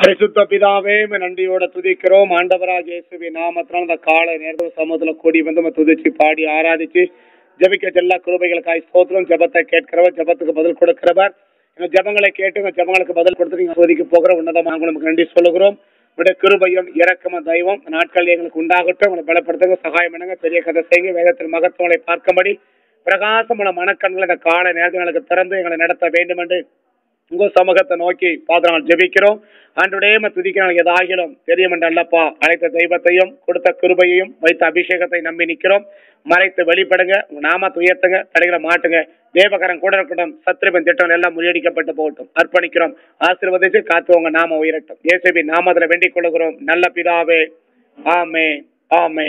பரிசுத்த பிதாவே உம்மை நன்றியோட துதிக்கிறோம் ஆண்டவராக இயேசுவி நாமத்தினால் இந்த காலை நேரத்துல சமூகத்துல கூடி வந்து நம்ம துதிச்சு பாடி ஆராதிச்சு ஜெபிக்க எல்லா கிருபைகளுக்காய் ஸ்தோத்திரம் ஜெபத்தை கேட்கிறவர் ஜெபத்துக்கு பதில் கொடுக்கிறவர் இந்த ஜெபங்களை கேட்டு இந்த ஜெபங்களுக்கு பதில் கொடுத்து நீங்க சோதிக்கு போகிற உன்னதமாக நமக்கு நன்றி சொல்லுகிறோம் உடைய கிருபையும் இரக்கம தெய்வம் இந்த நாட்கள் எங்களுக்கு உண்டாகட்டும் உங்களை பலப்படுத்துங்க சகாயம் பண்ணுங்க பெரிய கதை செய்யுங்க வேதத்தின் மகத்துவங்களை பார்க்கும்படி பிரகாசமான மனக்கண்களை இந்த காலை நேரத்தில் எங்களுக்கு திறந்து எங்களை நடத்த வேண்டும் என்று உங்க சமூகத்தை நோக்கி பார்த்து நாங்கள் ஜெபிக்கிறோம் ஆண்டுடைய துதிக்க ஏதாகிலும் தெரியும் என்று அல்லப்பா அழைத்த தெய்வத்தையும் கொடுத்த கிருபையையும் வைத்த அபிஷேகத்தை நம்பி நிற்கிறோம் மறைத்து வெளிப்படுங்க உங்க நாமத்தை உயர்த்துங்க தடைகளை மாட்டுங்க தேவகரம் கூட இருக்கட்டும் சத்ருவின் திட்டம் எல்லாம் முறியடிக்கப்பட்டு போகட்டும் அர்ப்பணிக்கிறோம் ஆசீர்வதிச்சு காத்து உங்க நாம உயரட்டும் இயேசுவின் நாமத்துல வேண்டிக் கொள்கிறோம் நல்ல பிதாவே ஆமே ஆமே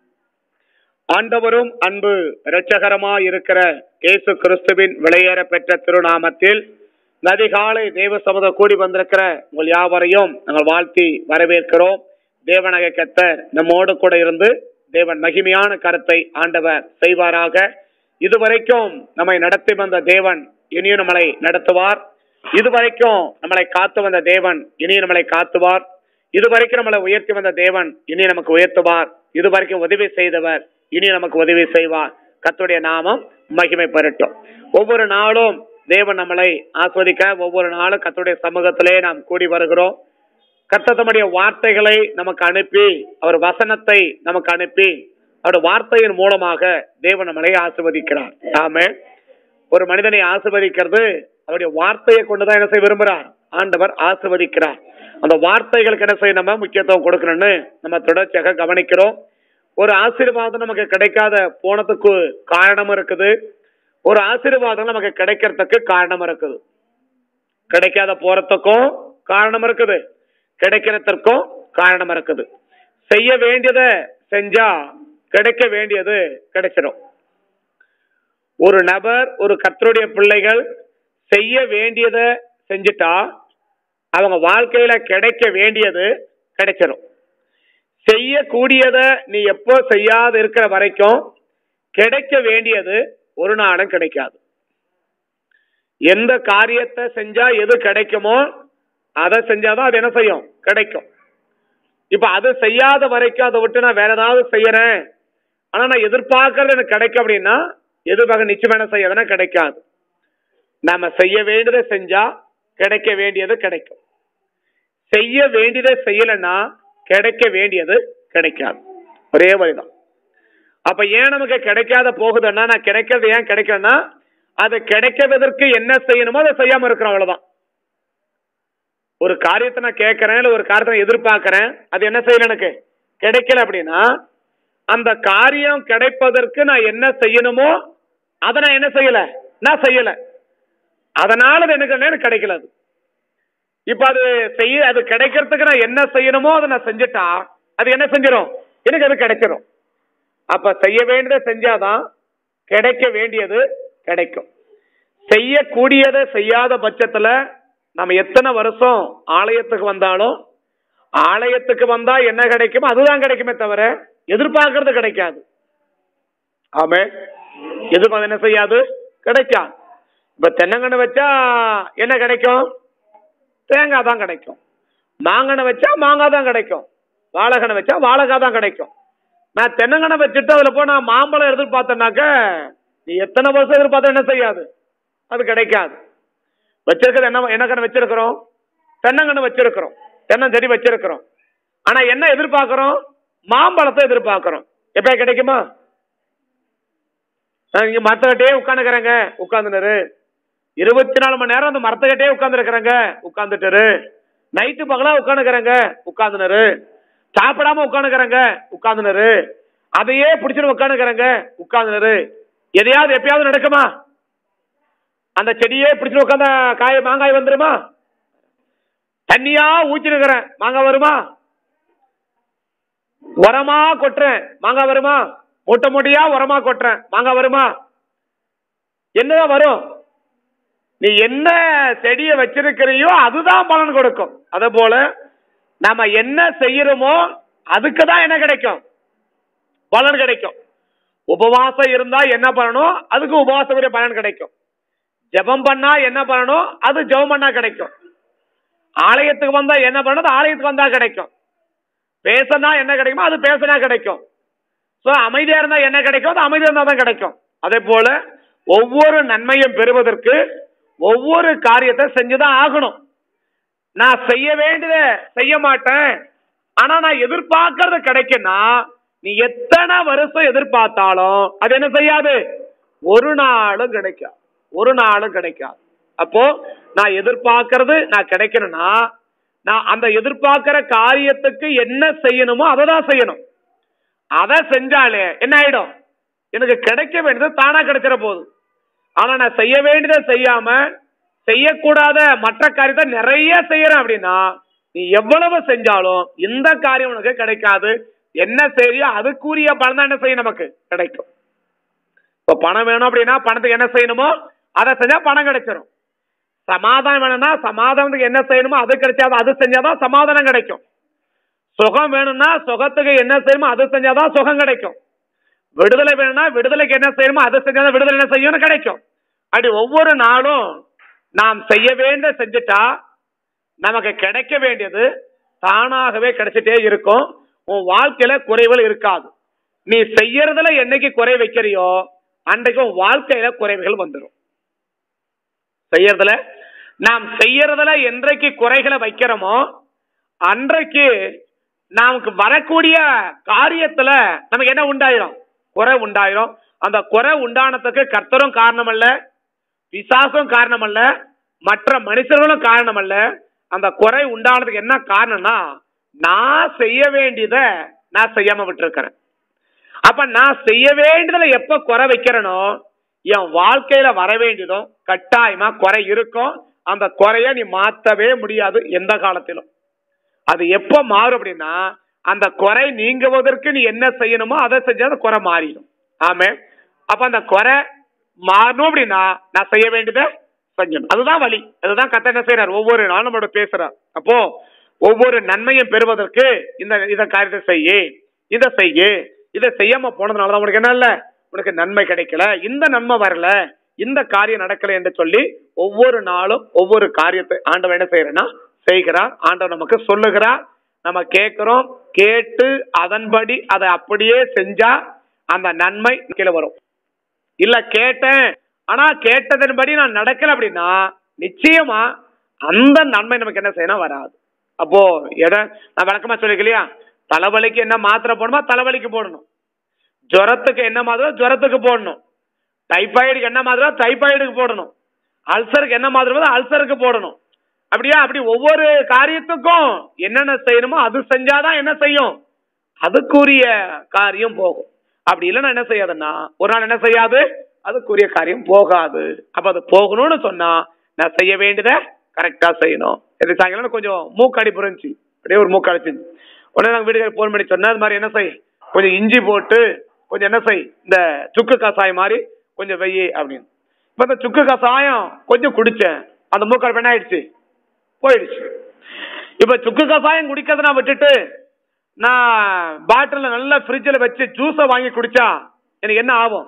ஆண்டவரும் அன்பு இரட்சகரமாய் இருக்கிற இயேசு கிறிஸ்துவின் விளையேற பெற்ற திருநாமத்தில் நதிகாலை தேவ சமுத கூடி வந்திருக்கிற உங்கள் யாவரையும் நாங்கள் வாழ்த்தி வரவேற்கிறோம் தேவனக கத்தர் நம்மோடு கூட இருந்து தேவன் மகிமையான கருத்தை ஆண்டவர் செய்வாராக இதுவரைக்கும் நம்மை நடத்தி வந்த தேவன் இனியும் நம்மளை நடத்துவார் இதுவரைக்கும் நம்மளை காத்து வந்த தேவன் இனியும் நம்மளை காத்துவார் இதுவரைக்கும் நம்மளை உயர்த்தி வந்த தேவன் இனி நமக்கு உயர்த்துவார் இதுவரைக்கும் உதவி செய்தவர் இனி நமக்கு உதவி செய்வார் கத்துடைய நாமம் மகிமை பெறட்டும் ஒவ்வொரு நாளும் தேவன் நம்மளை ஆஸ்வதிக்க ஒவ்வொரு நாளும் கத்துடைய சமூகத்திலே நாம் கூடி வருகிறோம் கர்த்தத்தமுடைய வார்த்தைகளை நமக்கு அனுப்பி அவர் வசனத்தை நமக்கு அனுப்பி அவர் வார்த்தையின் மூலமாக தேவன் நம்மளை ஆசிர்வதிக்கிறார் ஆமே ஒரு மனிதனை ஆசிர்வதிக்கிறது அவருடைய வார்த்தையை கொண்டுதான் என்ன செய்ய விரும்புகிறார் ஆண்டவர் ஆசிர்வதிக்கிறார் அந்த வார்த்தைகளுக்கு என்ன செய்ய நம்ம முக்கியத்துவம் கொடுக்கணும்னு நம்ம தொடர்ச்சியாக கவனிக்கிறோம் ஒரு ஆசீர்வாதம் நமக்கு கிடைக்காத போனதுக்கு காரணம் இருக்குது ஒரு ஆசீர்வாதம் நமக்கு கிடைக்கிறதுக்கு காரணம் இருக்குது கிடைக்காத போறதுக்கும் காரணம் இருக்குது கிடைக்கிறதற்கும் காரணம் இருக்குது செய்ய வேண்டியதை செஞ்சா கிடைக்க வேண்டியது கிடைச்சிடும் ஒரு நபர் ஒரு கத்தருடைய பிள்ளைகள் செய்ய வேண்டியதை செஞ்சுட்டா அவங்க வாழ்க்கையில கிடைக்க வேண்டியது கிடைச்சிடும் செய்யக்கூடியதை நீ எப்போ செய்யாத இருக்கிற வரைக்கும் கிடைக்க வேண்டியது ஒரு நாளும் கிடைக்காது எந்த காரியத்தை செஞ்சா எது கிடைக்குமோ அதை செஞ்சாதான் அது என்ன செய்யும் கிடைக்கும் இப்ப அது செய்யாத வரைக்கும் அதை விட்டு நான் வேற ஏதாவது செய்யறேன் ஆனா நான் எதிர்பார்க்கறது எனக்கு கிடைக்கும் அப்படின்னா எதிர்பார்க்க நிச்சயம் என்ன செய்யாதுன்னா கிடைக்காது நாம செய்ய வேண்டியதை செஞ்சா கிடைக்க வேண்டியது கிடைக்கும் செய்ய வேண்டியதை செய்யலைன்னா கிடைக்க வேண்டியது கிடைக்காது ஒரே வழிதான் அப்ப ஏன் நமக்கு கிடைக்காத போகுதுன்னா நான் கிடைக்கிறது ஏன் கிடைக்கலன்னா அது கிடைக்கிறதற்கு என்ன செய்யணுமோ அதை செய்யாம இருக்கிறோம் அவ்வளவுதான் ஒரு காரியத்தை நான் கேட்கறேன் இல்ல ஒரு காரியத்தை நான் எதிர்பார்க்கறேன் அது என்ன செய்யல எனக்கு கிடைக்கல அப்படின்னா அந்த காரியம் கிடைப்பதற்கு நான் என்ன செய்யணுமோ அதை நான் என்ன செய்யல நான் செய்யல அதனால அது எனக்கு எனக்கு கிடைக்கல அது இப்ப அது செய்ய அது கிடைக்கிறதுக்கு நான் என்ன செய்யணுமோ அதை நான் செஞ்சுட்டா அது என்ன செஞ்சிடும் எனக்கு அது கிடைச்சிடும் அப்ப செய்ய வேண்டியதை செஞ்சாதான் கிடைக்க வேண்டியது கிடைக்கும் செய்யக்கூடியதை செய்யாத பட்சத்துல நம்ம எத்தனை வருஷம் ஆலயத்துக்கு வந்தாலும் ஆலயத்துக்கு வந்தா என்ன கிடைக்குமோ அதுதான் கிடைக்குமே தவிர எதிர்பார்க்கறது கிடைக்காது ஆமே எதிர்பார்க்க என்ன செய்யாது கிடைக்காது இப்ப தென்னங்கன்னு வச்சா என்ன கிடைக்கும் தேங்காய் தான் கிடைக்கும் மாங்கனை வச்சா மாங்காய் தான் கிடைக்கும் வாழைகனை வச்சா வாழைக்காய் தான் கிடைக்கும் நான் தென்னங்கனை வச்சுட்டு அதுல போய் நான் மாம்பழம் எதிர்பார்த்தேனாக்க நீ எத்தனை வருஷம் எதிர்பார்த்தா என்ன செய்யாது அது கிடைக்காது வச்சிருக்கிறது என்ன என்ன கண்ணு வச்சிருக்கிறோம் தென்னங்கன்று வச்சிருக்கிறோம் தென்னஞ்செடி வச்சிருக்கிறோம் ஆனா என்ன எதிர்பார்க்கிறோம் மாம்பழத்தை எதிர்பார்க்கிறோம் எப்ப கிடைக்குமா நான் இங்க மரத்துக்கிட்டே உட்காந்துக்கிறேங்க உட்காந்துனரு இருபத்தி நாலு மணி நேரம் அந்த மரத்துக்கிட்டே உட்கார்ந்து இருக்கிறேங்க உட்காந்துட்டு நைட்டு பகலா உட்காந்துக்கிறேங்க உட்காந்துனரு சாப்பிடாம உட்காந்துக்கிறேங்க உட்காந்துனரு அதையே பிடிச்சிட்டு உட்காந்துக்கிறேங்க உட்காந்துனரு எதையாவது எப்பயாவது நடக்குமா அந்த செடியே பிடிச்சிட்டு உட்காந்த காய மாங்காய் வந்துருமா தண்ணியா ஊற்றினுக்கிறேன் மாங்காய் வருமா உரமா கொட்டுறேன் மாங்காய் வருமா மூட்டை மூட்டையா உரமா கொட்டுறேன் மாங்காய் வருமா என்னதான் வரும் நீ என்ன செடிய வச்சிருக்கிறியோ அதுதான் பலன் கொடுக்கும் அதே போல நாம என்ன செய்யறோமோ அதுக்கு தான் என்ன கிடைக்கும் பலன் கிடைக்கும் உபவாசம் இருந்தா என்ன பண்ணணும் அதுக்கு உபவாசம் பலன் கிடைக்கும் ஜெபம் பண்ணா என்ன பண்ணணும் அது ஜெபம் பண்ணா கிடைக்கும் ஆலயத்துக்கு வந்தா என்ன பண்ணது ஆலயத்துக்கு வந்தா கிடைக்கும் பேசினா என்ன கிடைக்குமோ அது பேசினா கிடைக்கும் ஸோ அமைதியா இருந்தா என்ன கிடைக்கும் அது அமைதியா இருந்தா தான் கிடைக்கும் அதே போல ஒவ்வொரு நன்மையும் பெறுவதற்கு ஒவ்வொரு காரியத்தை செஞ்சுதான் ஆகணும் நான் செய்ய வேண்டியத செய்ய மாட்டேன் ஆனா நான் எதிர்பார்க்கறது கிடைக்குன்னா நீ எத்தனை வருஷம் எதிர்பார்த்தாலும் அது என்ன செய்யாது ஒரு நாளும் கிடைக்காது ஒரு நாளும் கிடைக்காது அப்போ நான் எதிர்பார்க்கறது நான் கிடைக்கணும்னா நான் அந்த எதிர்பார்க்கிற காரியத்துக்கு என்ன செய்யணுமோ அதை தான் செய்யணும் அதை செஞ்சாலே என்ன ஆயிடும் எனக்கு கிடைக்க வேண்டியது தானா கிடைச்சிட போகுது ஆனா நான் செய்ய வேண்டியதை செய்யாம செய்யக்கூடாத மற்ற காரியத்தை நிறைய செய்யறேன் அப்படின்னா நீ எவ்வளவு செஞ்சாலும் இந்த காரியம் உனக்கு கிடைக்காது என்ன செய்யறியோ அதுக்குரிய பலன் தான் என்ன செய்யும் நமக்கு கிடைக்கும் இப்போ பணம் வேணும் அப்படின்னா பணத்துக்கு என்ன செய்யணுமோ அதை செஞ்சா பணம் கிடைச்சிடும் சமாதானம் வேணும்னா சமாதானத்துக்கு என்ன செய்யணுமோ அது கிடைச்சாதான் அது செஞ்சாதான் சமாதானம் கிடைக்கும் சுகம் வேணும்னா சுகத்துக்கு என்ன செய்யணுமோ அது செஞ்சாதான் சுகம் கிடைக்கும் விடுதலை வேணும்னா விடுதலைக்கு என்ன செய்யணுமோ அது செஞ்சாதான் விடுதலை என்ன செய்யணும் கிடைக்கும் அப்படி ஒவ்வொரு நாளும் நாம் செய்ய வேண்டிய செஞ்சுட்டா நமக்கு கிடைக்க வேண்டியது தானாகவே கிடைச்சிட்டே இருக்கும் உன் வாழ்க்கையில குறைவுகள் இருக்காது நீ செய்யறதுல என்னைக்கு குறை வைக்கிறியோ அன்றைக்கு உன் வாழ்க்கையில குறைவுகள் வந்துடும் செய்யறதுல நாம் செய்யறதுல என்றைக்கு குறைகளை வைக்கிறோமோ அன்றைக்கு நமக்கு வரக்கூடிய காரியத்துல நமக்கு என்ன உண்டாயிரும் குறை உண்டாயிரும் அந்த குறை உண்டானதுக்கு கர்த்தரும் காரணம் அல்ல பிசாசும் காரணம் அல்ல மற்ற மனுஷர்களும் காரணம் அல்ல அந்த குறை உண்டானதுக்கு என்ன காரணம்னா நான் செய்ய வேண்டியத நான் செய்யாம விட்டுருக்கிறேன் அப்ப நான் செய்ய வேண்டியதுல எப்ப குறை வைக்கிறேனோ என் வாழ்க்கையில வர வேண்டியதும் கட்டாயமா குறை இருக்கும் அந்த குறைய நீ மாத்தவே முடியாது எந்த காலத்திலும் அது எப்ப மாறும் அப்படின்னா அந்த குறை நீங்குவதற்கு நீ என்ன செய்யணுமோ அதை செஞ்சா அந்த குறை மாறிடும் ஆமே அப்ப அந்த குறை மாறணும் அப்படின்னா நான் செய்ய வேண்டியதை செஞ்சணும் அதுதான் வழி அதுதான் கத்த என்ன செய்யறார் ஒவ்வொரு நாளும் நம்மளோட பேசுறார் அப்போ ஒவ்வொரு நன்மையும் பெறுவதற்கு இந்த இத காரியத்தை செய்யு இதை செய்யு இதை செய்யாம போனதுனாலதான் உனக்கு என்ன இல்ல உனக்கு நன்மை கிடைக்கல இந்த நன்மை வரல இந்த காரியம் நடக்கல என்று சொல்லி ஒவ்வொரு நாளும் ஒவ்வொரு காரியத்தை ஆண்டவர் என்ன செய்யறேன்னா செய்கிறார் ஆண்டவர் நமக்கு சொல்லுகிறார் நம்ம கேட்கிறோம் கேட்டு அதன்படி அதை அப்படியே செஞ்சா அந்த நன்மை கீழே வரும் இல்ல கேட்டேன் ஆனா கேட்டதன்படி நான் நடக்கல அப்படின்னா நிச்சயமா அந்த நன்மை நமக்கு என்ன செய்யணும் வராது அப்போ எதை நான் விளக்கமா சொல்லிக்கலையா தலைவலிக்கு என்ன மாத்திரை போடணுமா தலைவலிக்கு போடணும் ஜுரத்துக்கு என்ன மாத்திரை ஜுரத்துக்கு போடணும் டைபாய்டுக்கு என்ன மாத்திரை டைபாய்டுக்கு போடணும் அல்சருக்கு என்ன மாத்திரை அல்சருக்கு போடணும் அப்படியா அப்படி ஒவ்வொரு காரியத்துக்கும் என்னென்ன செய்யணுமோ அது செஞ்சாதான் என்ன செய்யும் அதுக்குரிய காரியம் போகும் அப்படி இல்லைன்னா என்ன செய்யாதுன்னா ஒரு நாள் என்ன செய்யாது அதுக்குரிய காரியம் போகாது அப்ப அது போகணும்னு சொன்னா நான் செய்ய வேண்டியத கரெக்டா செய்யணும் இது சாயங்காலம் கொஞ்சம் மூக்கடிப்பு இருந்துச்சு அப்படியே ஒரு மூக்கடிச்சு உடனே நாங்கள் வீட்டுக்கு போன் பண்ணி சொன்னா அது மாதிரி என்ன செய் கொஞ்சம் இஞ்சி போட்டு கொஞ்சம் என்ன செய் இந்த சுக்கு கசாயம் மாதிரி கொஞ்சம் வெய்யி அப்படின்னு இப்ப இந்த சுக்கு கசாயம் கொஞ்சம் குடிச்சேன் அந்த மூக்கடிப்பு என்ன ஆயிடுச்சு போயிடுச்சு இப்ப சுக்கு கசாயம் குடிக்கிறத நான் விட்டுட்டு நான் பாட்டில நல்ல ஃப்ரிட்ஜில் வச்சு ஜூஸை வாங்கி குடிச்சா எனக்கு என்ன ஆகும்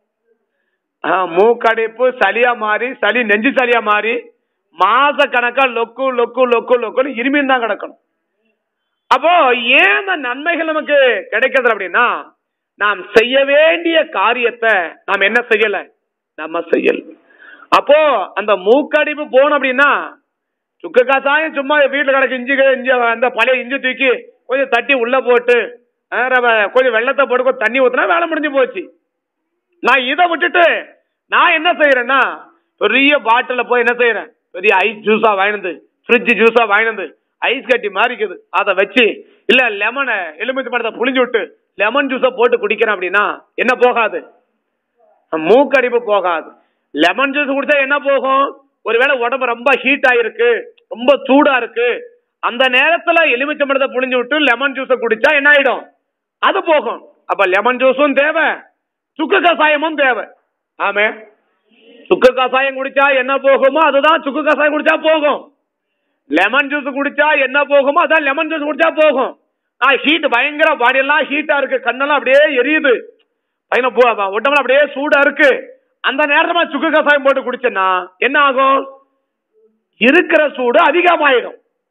ஆ, மூக்கடைப்பு சளியா மாறி சளி நெஞ்சு சளியா மாறி மாச கணக்கா லொக்கு லொக்கு லொக்கு லொக்குன்னு இருமின்னு தான் கிடக்கணும் அப்போ ஏன் அந்த நன்மைகள் நமக்கு கிடைக்கிறது அப்படின்னா நாம் செய்ய வேண்டிய காரியத்தை நாம் என்ன செய்யல நம்ம செய்யல அப்போ அந்த மூக்கடிப்பு போனோம் அப்படின்னா சுக்கு காசாயம் சும்மா வீட்டுல கிடக்கு இஞ்சி இஞ்சி அந்த பழைய இஞ்சி தூக்கி கொஞ்சம் தட்டி உள்ள போட்டு ஆ, ரவ- கொஞ்சம் வெள்ளத்தை போட்டு கொஞ்சம் தண்ணி ஊத்துனா வேலை முடிஞ்சு போச்சு நான் இதை விட்டுட்டு நான் என்ன செய்யறேன்னா பெரிய பாட்டில போய் என்ன செய்யறேன் பெரிய ஐஸ் ஜூஸா வாங்கினது ஃப்ரிட்ஜ் ஜூஸா வாங்கினது ஐஸ் கட்டி மாறிக்குது அதை வச்சு இல்ல லெமனை எலுமிச்சை பழத்தை புளிஞ்சு விட்டு லெமன் ஜூஸை போட்டு குடிக்கிறேன் அப்படின்னா என்ன போகாது மூக்கடிப்பு போகாது லெமன் ஜூஸ் குடிச்சா என்ன போகும் ஒருவேளை உடம்பு ரொம்ப ஹீட் ஆயிருக்கு ரொம்ப சூடா இருக்கு அந்த நேரத்துல எலுமிச்சை பழத்தை புளிஞ்சு விட்டு லெமன் ஜூஸை குடிச்சா என்ன ஆயிடும் அது போகும் அப்ப லெமன் ஜூஸும் தேவை சுக்கு கசாயமும் தேவை ஆமே சுக்கு கசாயம் குடிச்சா என்ன போகுமோ அதுதான் சுக்கு கசாயம் குடிச்சா போகும் லெமன் ஜூஸ் குடிச்சா என்ன போகுமோ அதான் லெமன் ஜூஸ் குடிச்சா போகும் ஆ ஹீட் பயங்கர பாடியெல்லாம் ஹீட்டா இருக்கு கண்ணெல்லாம் அப்படியே எரியுது பையனை போ உடம்புல அப்படியே சூடா இருக்கு அந்த நேரமா சுக்கு கசாயம் போட்டு குடிச்சேன்னா என்ன ஆகும் இருக்கிற சூடு அதிகமாயிடும்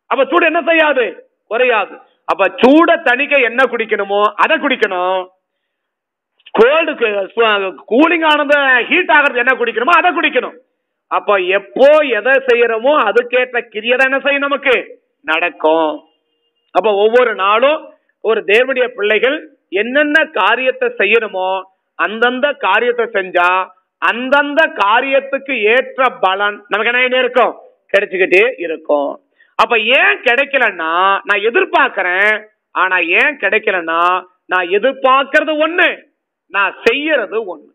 அப்ப சூடு என்ன செய்யாது குறையாது அப்ப சூட தணிக்க என்ன குடிக்கணுமோ அதை குடிக்கணும் கோல்டு கூலிங் ஆனது ஹீட் ஆகிறது என்ன குடிக்கணுமோ அதை குடிக்கணும் அப்ப எப்போ எதை செய்யறோமோ அதுக்கேற்ற கிரியை தான் என்ன செய்யும் நமக்கு நடக்கும் அப்ப ஒவ்வொரு நாளும் ஒரு தேவனுடைய பிள்ளைகள் என்னென்ன காரியத்தை செய்யணுமோ அந்தந்த காரியத்தை செஞ்சா அந்தந்த காரியத்துக்கு ஏற்ற பலன் நமக்கு என்ன இருக்கும் கிடைச்சுக்கிட்டே இருக்கும் அப்ப ஏன் கிடைக்கலன்னா நான் எதிர்பார்க்கிறேன் ஆனா ஏன் கிடைக்கலன்னா நான் எதிர்பார்க்கறது ஒண்ணு நான் செய்யறது ஒண்ணு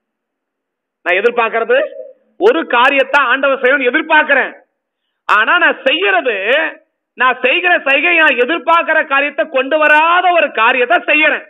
நான் எதிர்பார்க்கறது ஒரு காரியத்தை ஆண்டவர் செய்யணும்னு எதிர்பார்க்கிறேன் ஆனா நான் செய்யறது நான் செய்கிற செய்கை நான் எதிர்பார்க்கிற காரியத்தை கொண்டு வராத ஒரு காரியத்தை செய்யறேன்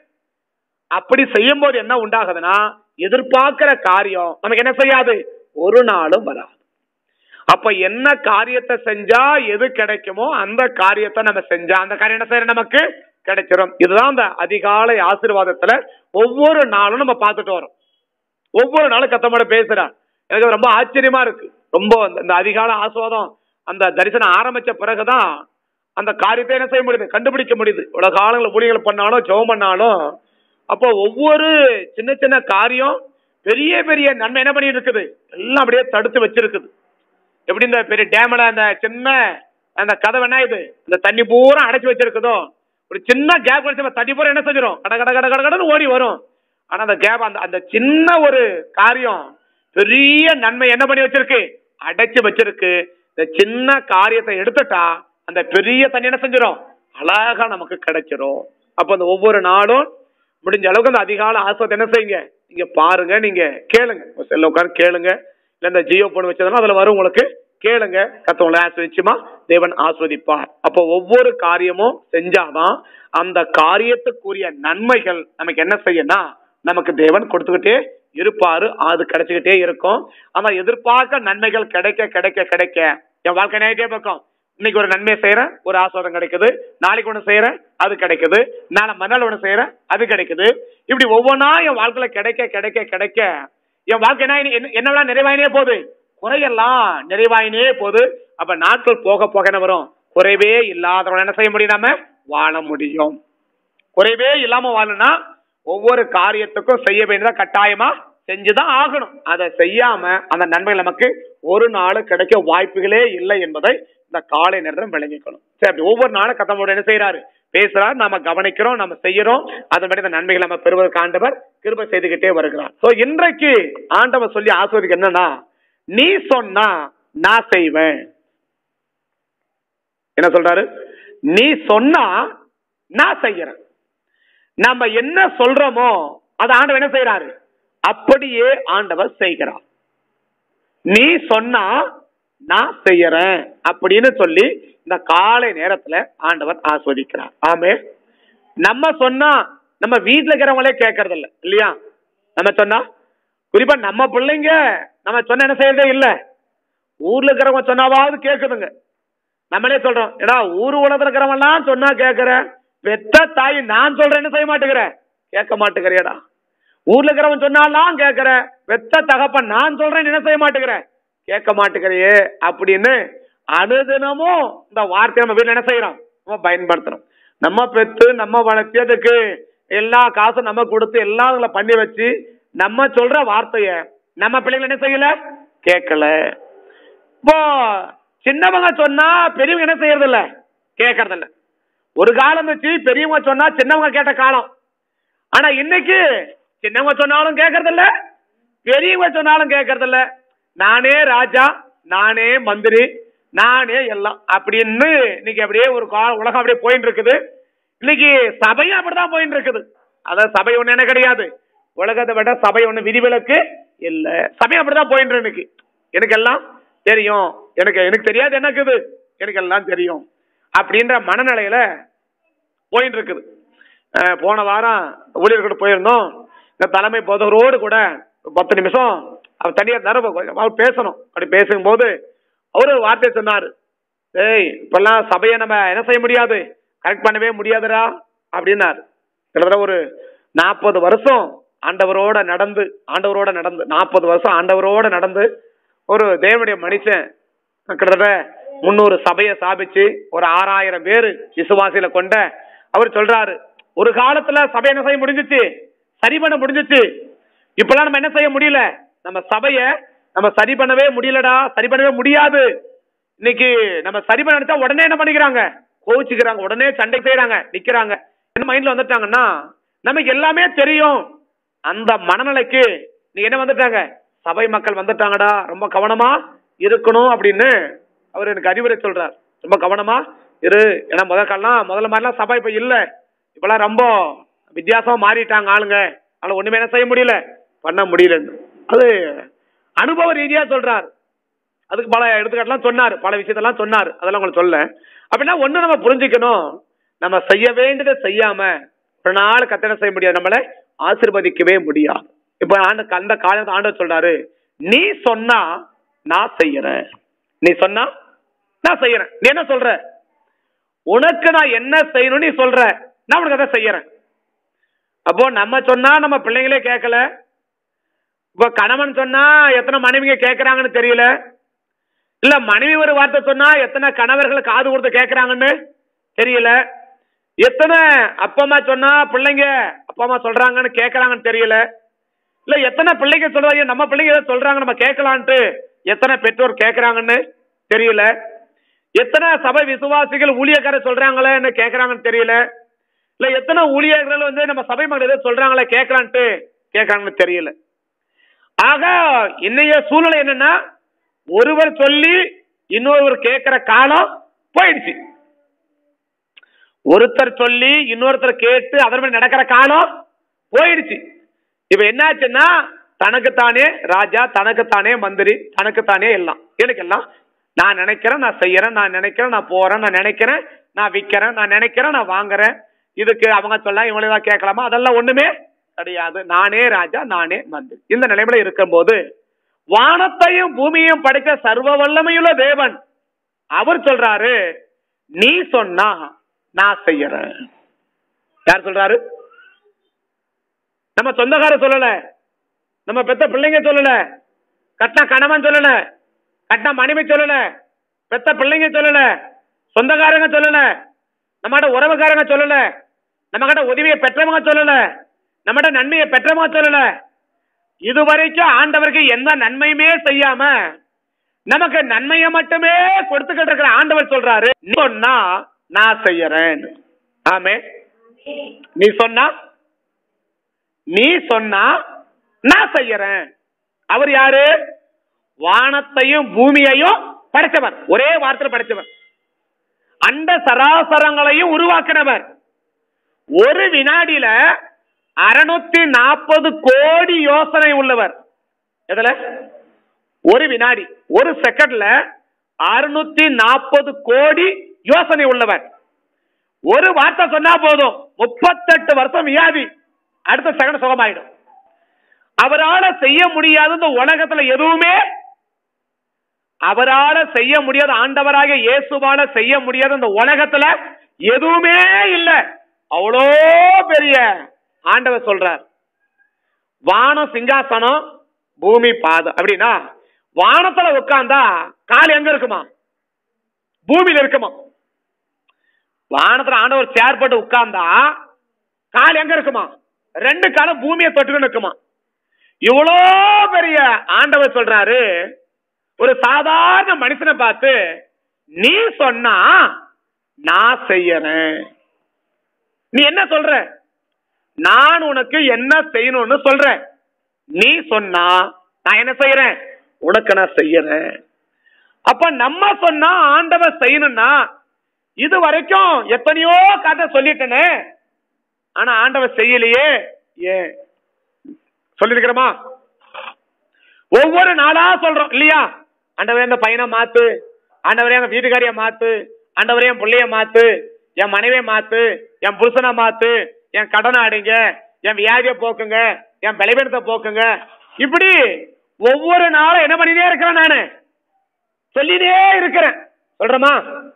அப்படி செய்யும் போது என்ன உண்டாகுதுன்னா எதிர்பார்க்கிற காரியம் நமக்கு என்ன செய்யாது ஒரு நாளும் வராது அப்ப என்ன காரியத்தை செஞ்சா எது கிடைக்குமோ அந்த காரியத்தை நம்ம செஞ்சா அந்த காரியம் என்ன செய்யற நமக்கு கிடைச்சிரும் இதுதான் அந்த அதிகாலை ஆசீர்வாதத்துல ஒவ்வொரு நாளும் நம்ம பார்த்துட்டு வரோம் ஒவ்வொரு நாளும் கத்தமோட பேசுறார் எனக்கு அது ரொம்ப ஆச்சரியமா இருக்கு ரொம்ப அந்த- இந்த அதிகால ஆஸ்வாதம் அந்த தரிசனம் ஆரம்பிச்ச பிறகுதான் அந்த காரியத்தை என்ன செய்ய முடியுது கண்டுபிடிக்க முடியுது இவ்வளவு காலங்களில் ஊழியர்கள் பண்ணாலும் ஜெபம் பண்ணாலும் அப்போ ஒவ்வொரு சின்ன சின்ன காரியம் பெரிய பெரிய நன்மை என்ன பண்ணிட்டு இருக்குது எல்லாம் அப்படியே தடுத்து வச்சிருக்குது எப்படி இந்த பெரிய டேம்ல அந்த சின்ன அந்த கதவு என்ன இது இந்த தண்ணி பூரா அடைச்சு வச்சிருக்குதோ ஒரு சின்ன கேப் கிடைச்சா தண்ணி பூரா என்ன செஞ்சிடும் கட கட கட கட கடன்னு ஓடி வரும் ஆனா அந்த கேப் அந்த அந்த சின்ன ஒரு காரியம் பெரிய நன்மை என்ன பண்ணி வச்சிருக்கு அடைச்சு வச்சிருக்கு இந்த சின்ன காரியத்தை எடுத்துட்டா அந்த பெரிய தண்ணி என்ன செஞ்சிடும் அழகா நமக்கு கிடைச்சிரும் அப்ப அந்த ஒவ்வொரு நாளும் முடிஞ்ச அளவுக்கு அந்த அதிகால ஆஸ்வத்தை என்ன செய்யுங்க நீங்க பாருங்க நீங்க கேளுங்க செல்ல உட்காந்து கேளுங்க இல்ல இந்த ஜியோ போன் வச்சதுன்னா அதுல வரும் உங்களுக்கு கேளுங்க கத்தவங்களை ஆஸ்வதிச்சுமா தேவன் ஆஸ்வதிப்பார் அப்போ ஒவ்வொரு காரியமும் செஞ்சாதான் அந்த காரியத்துக்குரிய நன்மைகள் நமக்கு என்ன செய்யணும் நமக்கு தேவன் கொடுத்துக்கிட்டே இருப்பாரு அது கிடைச்சுக்கிட்டே இருக்கும் ஆனா எதிர்பார்க்க நன்மைகள் கிடைக்க கிடைக்க கிடைக்க என் வாழ்க்கை நேரத்தே பக்கம் இன்னைக்கு ஒரு நன்மை செய்யறேன் ஒரு ஆஸ்வாதம் கிடைக்குது நாளைக்கு ஒண்ணு செய்யறேன் அது கிடைக்குது நாளை மறுநாள் ஒண்ணு செய்யறேன் அது கிடைக்குது இப்படி ஒவ்வொன்றா என் வாழ்க்கையில கிடைக்க கிடைக்க கிடைக்க என் வாழ்க்கை என்ன என்ன- என்னவெல்லாம் நிறைவாயினே போகுது குறையெல்லாம் நிறைவாயினே போகுது அப்ப நாட்கள் போக போக என்ன வரும் குறைவே இல்லாதவன் என்ன செய்ய முடியும் நாம வாழ முடியும் குறைவே இல்லாம வாழணும்னா ஒவ்வொரு காரியத்துக்கும் செய்ய வேண்டியதா கட்டாயமா செஞ்சுதான் ஆகணும் அதை செய்யாம அந்த நன்மைகள் நமக்கு ஒரு நாள் கிடைக்க வாய்ப்புகளே இல்லை என்பதை இந்த காலை நேரத்தில் விளங்கிக்கணும் சரி அப்படி ஒவ்வொரு நாளும் கத்தமோட என்ன செய்யறாரு பேசுறாரு நாம கவனிக்கிறோம் நம்ம செய்யறோம் அதன்படி இந்த நன்மைகளை நம்ம பெறுவதற்கு ஆண்டவர் கிருபை செய்துகிட்டே வருகிறார் சோ இன்றைக்கு ஆண்டவர் சொல்லி ஆஸ்வதிக்கு என்னன்னா நீ சொன்னா நான் செய்வேன் என்ன சொல்றாரு நீ சொன்னா நான் செய்யறேன் நம்ம என்ன சொல்றோமோ அதை ஆண்டவர் என்ன செய்யறாரு அப்படியே ஆண்டவர் செய்கிறார் நீ சொன்னா நான் செய்யறேன் அப்படின்னு சொல்லி இந்த காலை நேரத்துல ஆண்டவர் ஆஸ்வதிக்கிறார் ஆமே நம்ம சொன்னா நம்ம வீட்டுல இருக்கிறவங்களே கேட்கறது இல்ல இல்லையா நம்ம சொன்னா குறிப்பா நம்ம பிள்ளைங்க நம்ம சொன்ன என்ன செய்யறதே இல்ல ஊர்ல இருக்கிறவங்க சொன்னாவாவது கேக்குதுங்க நம்மளே சொல்றோம் ஏடா ஊர் உலகத்துல இருக்கிறவங்கலாம் சொன்னா கேக்குற பெத்த தாய் நான் சொல்றேன்னு செய்ய மாட்டேங்கிற கேட்க மாட்டேங்கிறியடா ஊர்ல இருக்கிறவன் சொன்னாலாம் கேக்குற பெத்த தகப்பன் நான் சொல்றேன் என்ன செய்ய மாட்டேங்கிற கேட்க மாட்டேங்கிறியே அப்படின்னு அனுதினமும் இந்த வார்த்தையை நம்ம வீட்டுல என்ன செய்யறோம் நம்ம பயன்படுத்துறோம் நம்ம பெத்து நம்ம வளர்த்தி அதுக்கு எல்லா காசும் நம்ம கொடுத்து எல்லாம் அதுல பண்ணி வச்சு நம்ம சொல்ற வார்த்தைய நம்ம பிள்ளைங்க என்ன செய்யல கேட்கல இப்போ சின்னவங்க சொன்னா பெரியவங்க என்ன செய்யறது இல்ல கேட்கறது இல்ல ஒரு காலம் வச்சு பெரியவங்க சொன்னா சின்னவங்க கேட்ட காலம் ஆனா இன்னைக்கு சின்னவங்க சொன்னாலும் கேட்கறது இல்ல பெரியவங்க சொன்னாலும் கேட்கறது இல்ல நானே ராஜா நானே மந்திரி நானே எல்லாம் அப்படின்னு இன்னைக்கு அப்படியே ஒரு கா- உலகம் அப்படியே போயிட்டு இருக்குது இன்னைக்கு சபையும் அப்படிதான் போயிட்டு இருக்குது அதான் சபை ஒண்ணு என்ன கிடையாது உலகத்தை விட சபை ஒண்ணு விதிவிலக்கு இல்ல சபை அப்படிதான் போயிட்டு இருக்கு இன்னைக்கு எனக்கு எல்லாம் தெரியும் எனக்கு எனக்கு தெரியாது என்ன இருக்குது எனக்கு எல்லாம் தெரியும் அப்படின்ற மனநிலையில போயிட்டு இருக்குது அஹ் போன வாரம் ஊழியர்கிட்ட போயிருந்தோம் இந்த தலைமை போதகரோடு கூட ஒரு பத்து நிமிஷம் அவர் தனியா தர அவர் பேசணும் அப்படி பேசும்போது அவரு ஒரு வார்த்தை சொன்னாரு ஏய் இப்பெல்லாம் சபையை நம்ம என்ன செய்ய முடியாது கரெக்ட் பண்ணவே முடியாதுடா அப்படின்னாரு கிட்டத்தட்ட ஒரு நாற்பது வருஷம் ஆண்டவரோட நடந்து ஆண்டவரோட நடந்து நாற்பது வருஷம் ஆண்டவரோட நடந்து ஒரு தேவனுடைய மனுஷன் கிட்டத்தட்ட முந்நூறு சபையை ஸ்தாபிச்சு ஒரு ஆறாயிரம் பேர் விசுவாசியில கொண்ட அவர் சொல்றாரு ஒரு காலத்துல சபை என்ன செய்ய முடிஞ்சிச்சு சரி பண்ண முடிஞ்சிச்சு இப்பெல்லாம் நம்ம என்ன செய்ய முடியல நம்ம சபைய நம்ம சரி பண்ணவே முடியலடா சரி பண்ணவே முடியாது இன்னைக்கு நம்ம சரி பண்ண நினைச்சா உடனே என்ன பண்ணிக்கிறாங்க கோவிச்சுக்கிறாங்க உடனே சண்டை செய்யறாங்க நிக்கிறாங்க என்ன மைண்ட்ல வந்துட்டாங்கன்னா நமக்கு எல்லாமே தெரியும் அந்த மனநிலைக்கு நீ என்ன வந்துட்டாங்க சபை மக்கள் வந்துட்டாங்கடா ரொம்ப கவனமா இருக்கணும் அப்படின்னு அவர் எனக்கு அறிவுரை சொல்றார் ரொம்ப கவனமா இரு ஏன்னா முதல் காலம் முதல்ல மாதிரிலாம் சபை இப்ப இல்ல இப்பெல்லாம் ரொம்ப வித்தியாசமா மாறிட்டாங்க ஆளுங்க அதனால ஒண்ணுமே என்ன செய்ய முடியல பண்ண முடியலன்னு அது அனுபவ ரீதியா சொல்றார் அதுக்கு பல எடுத்துக்காட்டுலாம் சொன்னார் பல விஷயத்தெல்லாம் சொன்னார் அதெல்லாம் உங்களுக்கு சொல்ல அப்படின்னா ஒண்ணு நம்ம புரிஞ்சுக்கணும் நம்ம செய்ய வேண்டியதை செய்யாம ஒரு நாள் கத்தனை செய்ய முடியாது நம்மளை ஆசீர்வதிக்கவே முடியாது இப்ப ஆண்டு அந்த காலத்து ஆண்டவர் சொல்றாரு நீ சொன்னா நான் செய்யறேன் நீ சொன்னா நான் செய்யறேன் நீ என்ன சொல்ற உனக்கு நான் என்ன செய்யணும் நீ சொல்ற நான் உனக்கு அதை செய்யறேன் அப்போ நம்ம சொன்னா நம்ம பிள்ளைங்களே கேட்கல இப்ப கணவன் சொன்னா எத்தனை மனைவிங்க கேட்கறாங்கன்னு தெரியல இல்ல மனைவி ஒரு வார்த்தை சொன்னா எத்தனை கணவர்கள் காது கொடுத்து கேட்கறாங்கன்னு தெரியல எத்தனை அப்பா அம்மா சொன்னா பிள்ளைங்க அப்பா அம்மா சொல்றாங்கன்னு கேட்கறாங்கன்னு தெரியல இல்ல எத்தனை பிள்ளைங்க சொல்றாங்க நம்ம பிள்ளைங்க ஏதோ சொல்றாங்க நம்ம கேட்கலான்ட்டு எத்தனை பெற்றோர் கேட்கறாங்கன்னு தெரியல எத்தனை சபை விசுவாசிகள் ஊழியக்காரர் சொல்றாங்களேன்னு கேட்கறாங்கன்னு தெரியல இல்ல எத்தனை ஊழியர்கள் வந்து நம்ம சபை மக்கள் ஏதோ சொல்றாங்களே கேட்கலான்ட்டு கேட்கறாங்கன்னு தெரியல ஆக இன்னைய சூழ்நிலை என்னன்னா ஒருவர் சொல்லி இன்னொருவர் கேட்கிற காலம் போயிடுச்சு ஒருத்தர் சொல்லி இன்னொருத்தர் கேட்டு அதன் மாதிரி நடக்கிற காலம் போயிடுச்சு இப்ப என்னாச்சுன்னா தனக்குத்தானே ராஜா தனக்குத்தானே மந்திரி தனக்குத்தானே எல்லாம் எனக்கு எல்லாம் நான் நினைக்கிறேன் நான் செய்யறேன் நான் நினைக்கிறேன் நான் போறேன் நான் நினைக்கிறேன் நான் விற்கிறேன் நான் நினைக்கிறேன் நான் வாங்குறேன் இதுக்கு அவங்க சொல்ல இவங்களே தான் கேட்கலாமா அதெல்லாம் ஒண்ணுமே கிடையாது நானே ராஜா நானே மந்திரி இந்த நிலைமையில இருக்கும்போது வானத்தையும் பூமியையும் படைத்த சர்வ வல்லமையுள்ள தேவன் அவர் சொல்றாரு நீ சொன்னா நான் செய்யறேன் யார் சொல்றாரு நம்ம சொந்தக்கார சொல்லல நம்ம பெத்த பிள்ளைங்க சொல்லல கட்டின கணவன் சொல்லல கட்டின மனைவி சொல்லல பெத்த பிள்ளைங்க சொல்லல சொந்தக்காரங்க சொல்லல நம்மகிட்ட உறவுக்காரங்க சொல்லல நம்ம கிட்ட உதவியை பெற்றவங்க சொல்லல நம்மகிட்ட நன்மையை பெற்றவங்க சொல்லல இதுவரைக்கும் ஆண்டவருக்கு எந்த நன்மையுமே செய்யாம நமக்கு நன்மையை மட்டுமே கொடுத்துக்கிட்டு இருக்கிற ஆண்டவர் சொல்றாரு நீ சொன்னா நான் செய்யறேன் ஆமே நீ சொன்னா நீ சொன்னா நான் செய்யறேன் அவர் யாரு வானத்தையும் பூமியையும் படைச்சவர் ஒரே வார்த்தையில் படைச்சவர் அண்ட சராசரங்களையும் உருவாக்கினவர் ஒரு வினாடியில அறுநூத்தி நாற்பது கோடி யோசனை உள்ளவர் எதுல ஒரு வினாடி ஒரு செகண்ட்ல அறுநூத்தி நாற்பது கோடி யோசனை உள்ளவர் ஒரு வார்த்தை சொன்னா போதும் முப்பத்தெட்டு வருஷம் வியாதி அடுத்த செகண்ட் சுகமாயிடும் அவரால செய்ய முடியாத இந்த உலகத்துல எதுவுமே அவரால செய்ய முடியாத ஆண்டவராக இயேசுவால செய்ய முடியாத இந்த உலகத்துல எதுவுமே இல்ல அவ்வளோ பெரிய ஆண்டவர் சொல்றார் வானம் சிங்காசனம் பூமி பாதம் அப்படின்னா வானத்துல உட்கார்ந்தா கால் எங்க இருக்குமா பூமியில இருக்குமா வானத்துல ஆண்டவர் சேர் போட்டு உட்கார்ந்தா கால் எங்க இருக்குமா ரெண்டு காலம் பூமியை தொட்டுக்கிட்டு இருக்குமா இவ்வளோ பெரிய ஆண்டவர் சொல்றாரு ஒரு சாதாரண மனுஷனை பார்த்து நீ சொன்னா நான் செய்யறேன் நீ என்ன சொல்ற நான் உனக்கு என்ன செய்யணும்னு சொல்றேன் நீ சொன்னா நான் என்ன செய்யறேன் உனக்கு நான் செய்யறேன் அப்ப நம்ம சொன்னா ஆண்டவர் செய்யணும்னா இது வரைக்கும் எத்தனையோ கதை சொல்லிட்டனே ஆனா ஆண்டவர் செய்யலையே ஏன் சொல்லிருக்கிறோமா ஒவ்வொரு நாளா சொல்றோம் இல்லையா ஆண்டவரே இந்த பையனை மாத்து ஆண்டவரே எங்க வீட்டுக்காரிய மாத்து ஆண்டவரே என் பிள்ளைய மாத்து என் மனைவியை மாத்து என் புருஷனை மாத்து என் கடனை அடைங்க என் வியாதியை போக்குங்க என் பலவீனத்தை போக்குங்க இப்படி ஒவ்வொரு நாளும் என்ன பண்ணினே இருக்கிறேன் நானு சொல்லினே இருக்கிறேன் சொல்றமா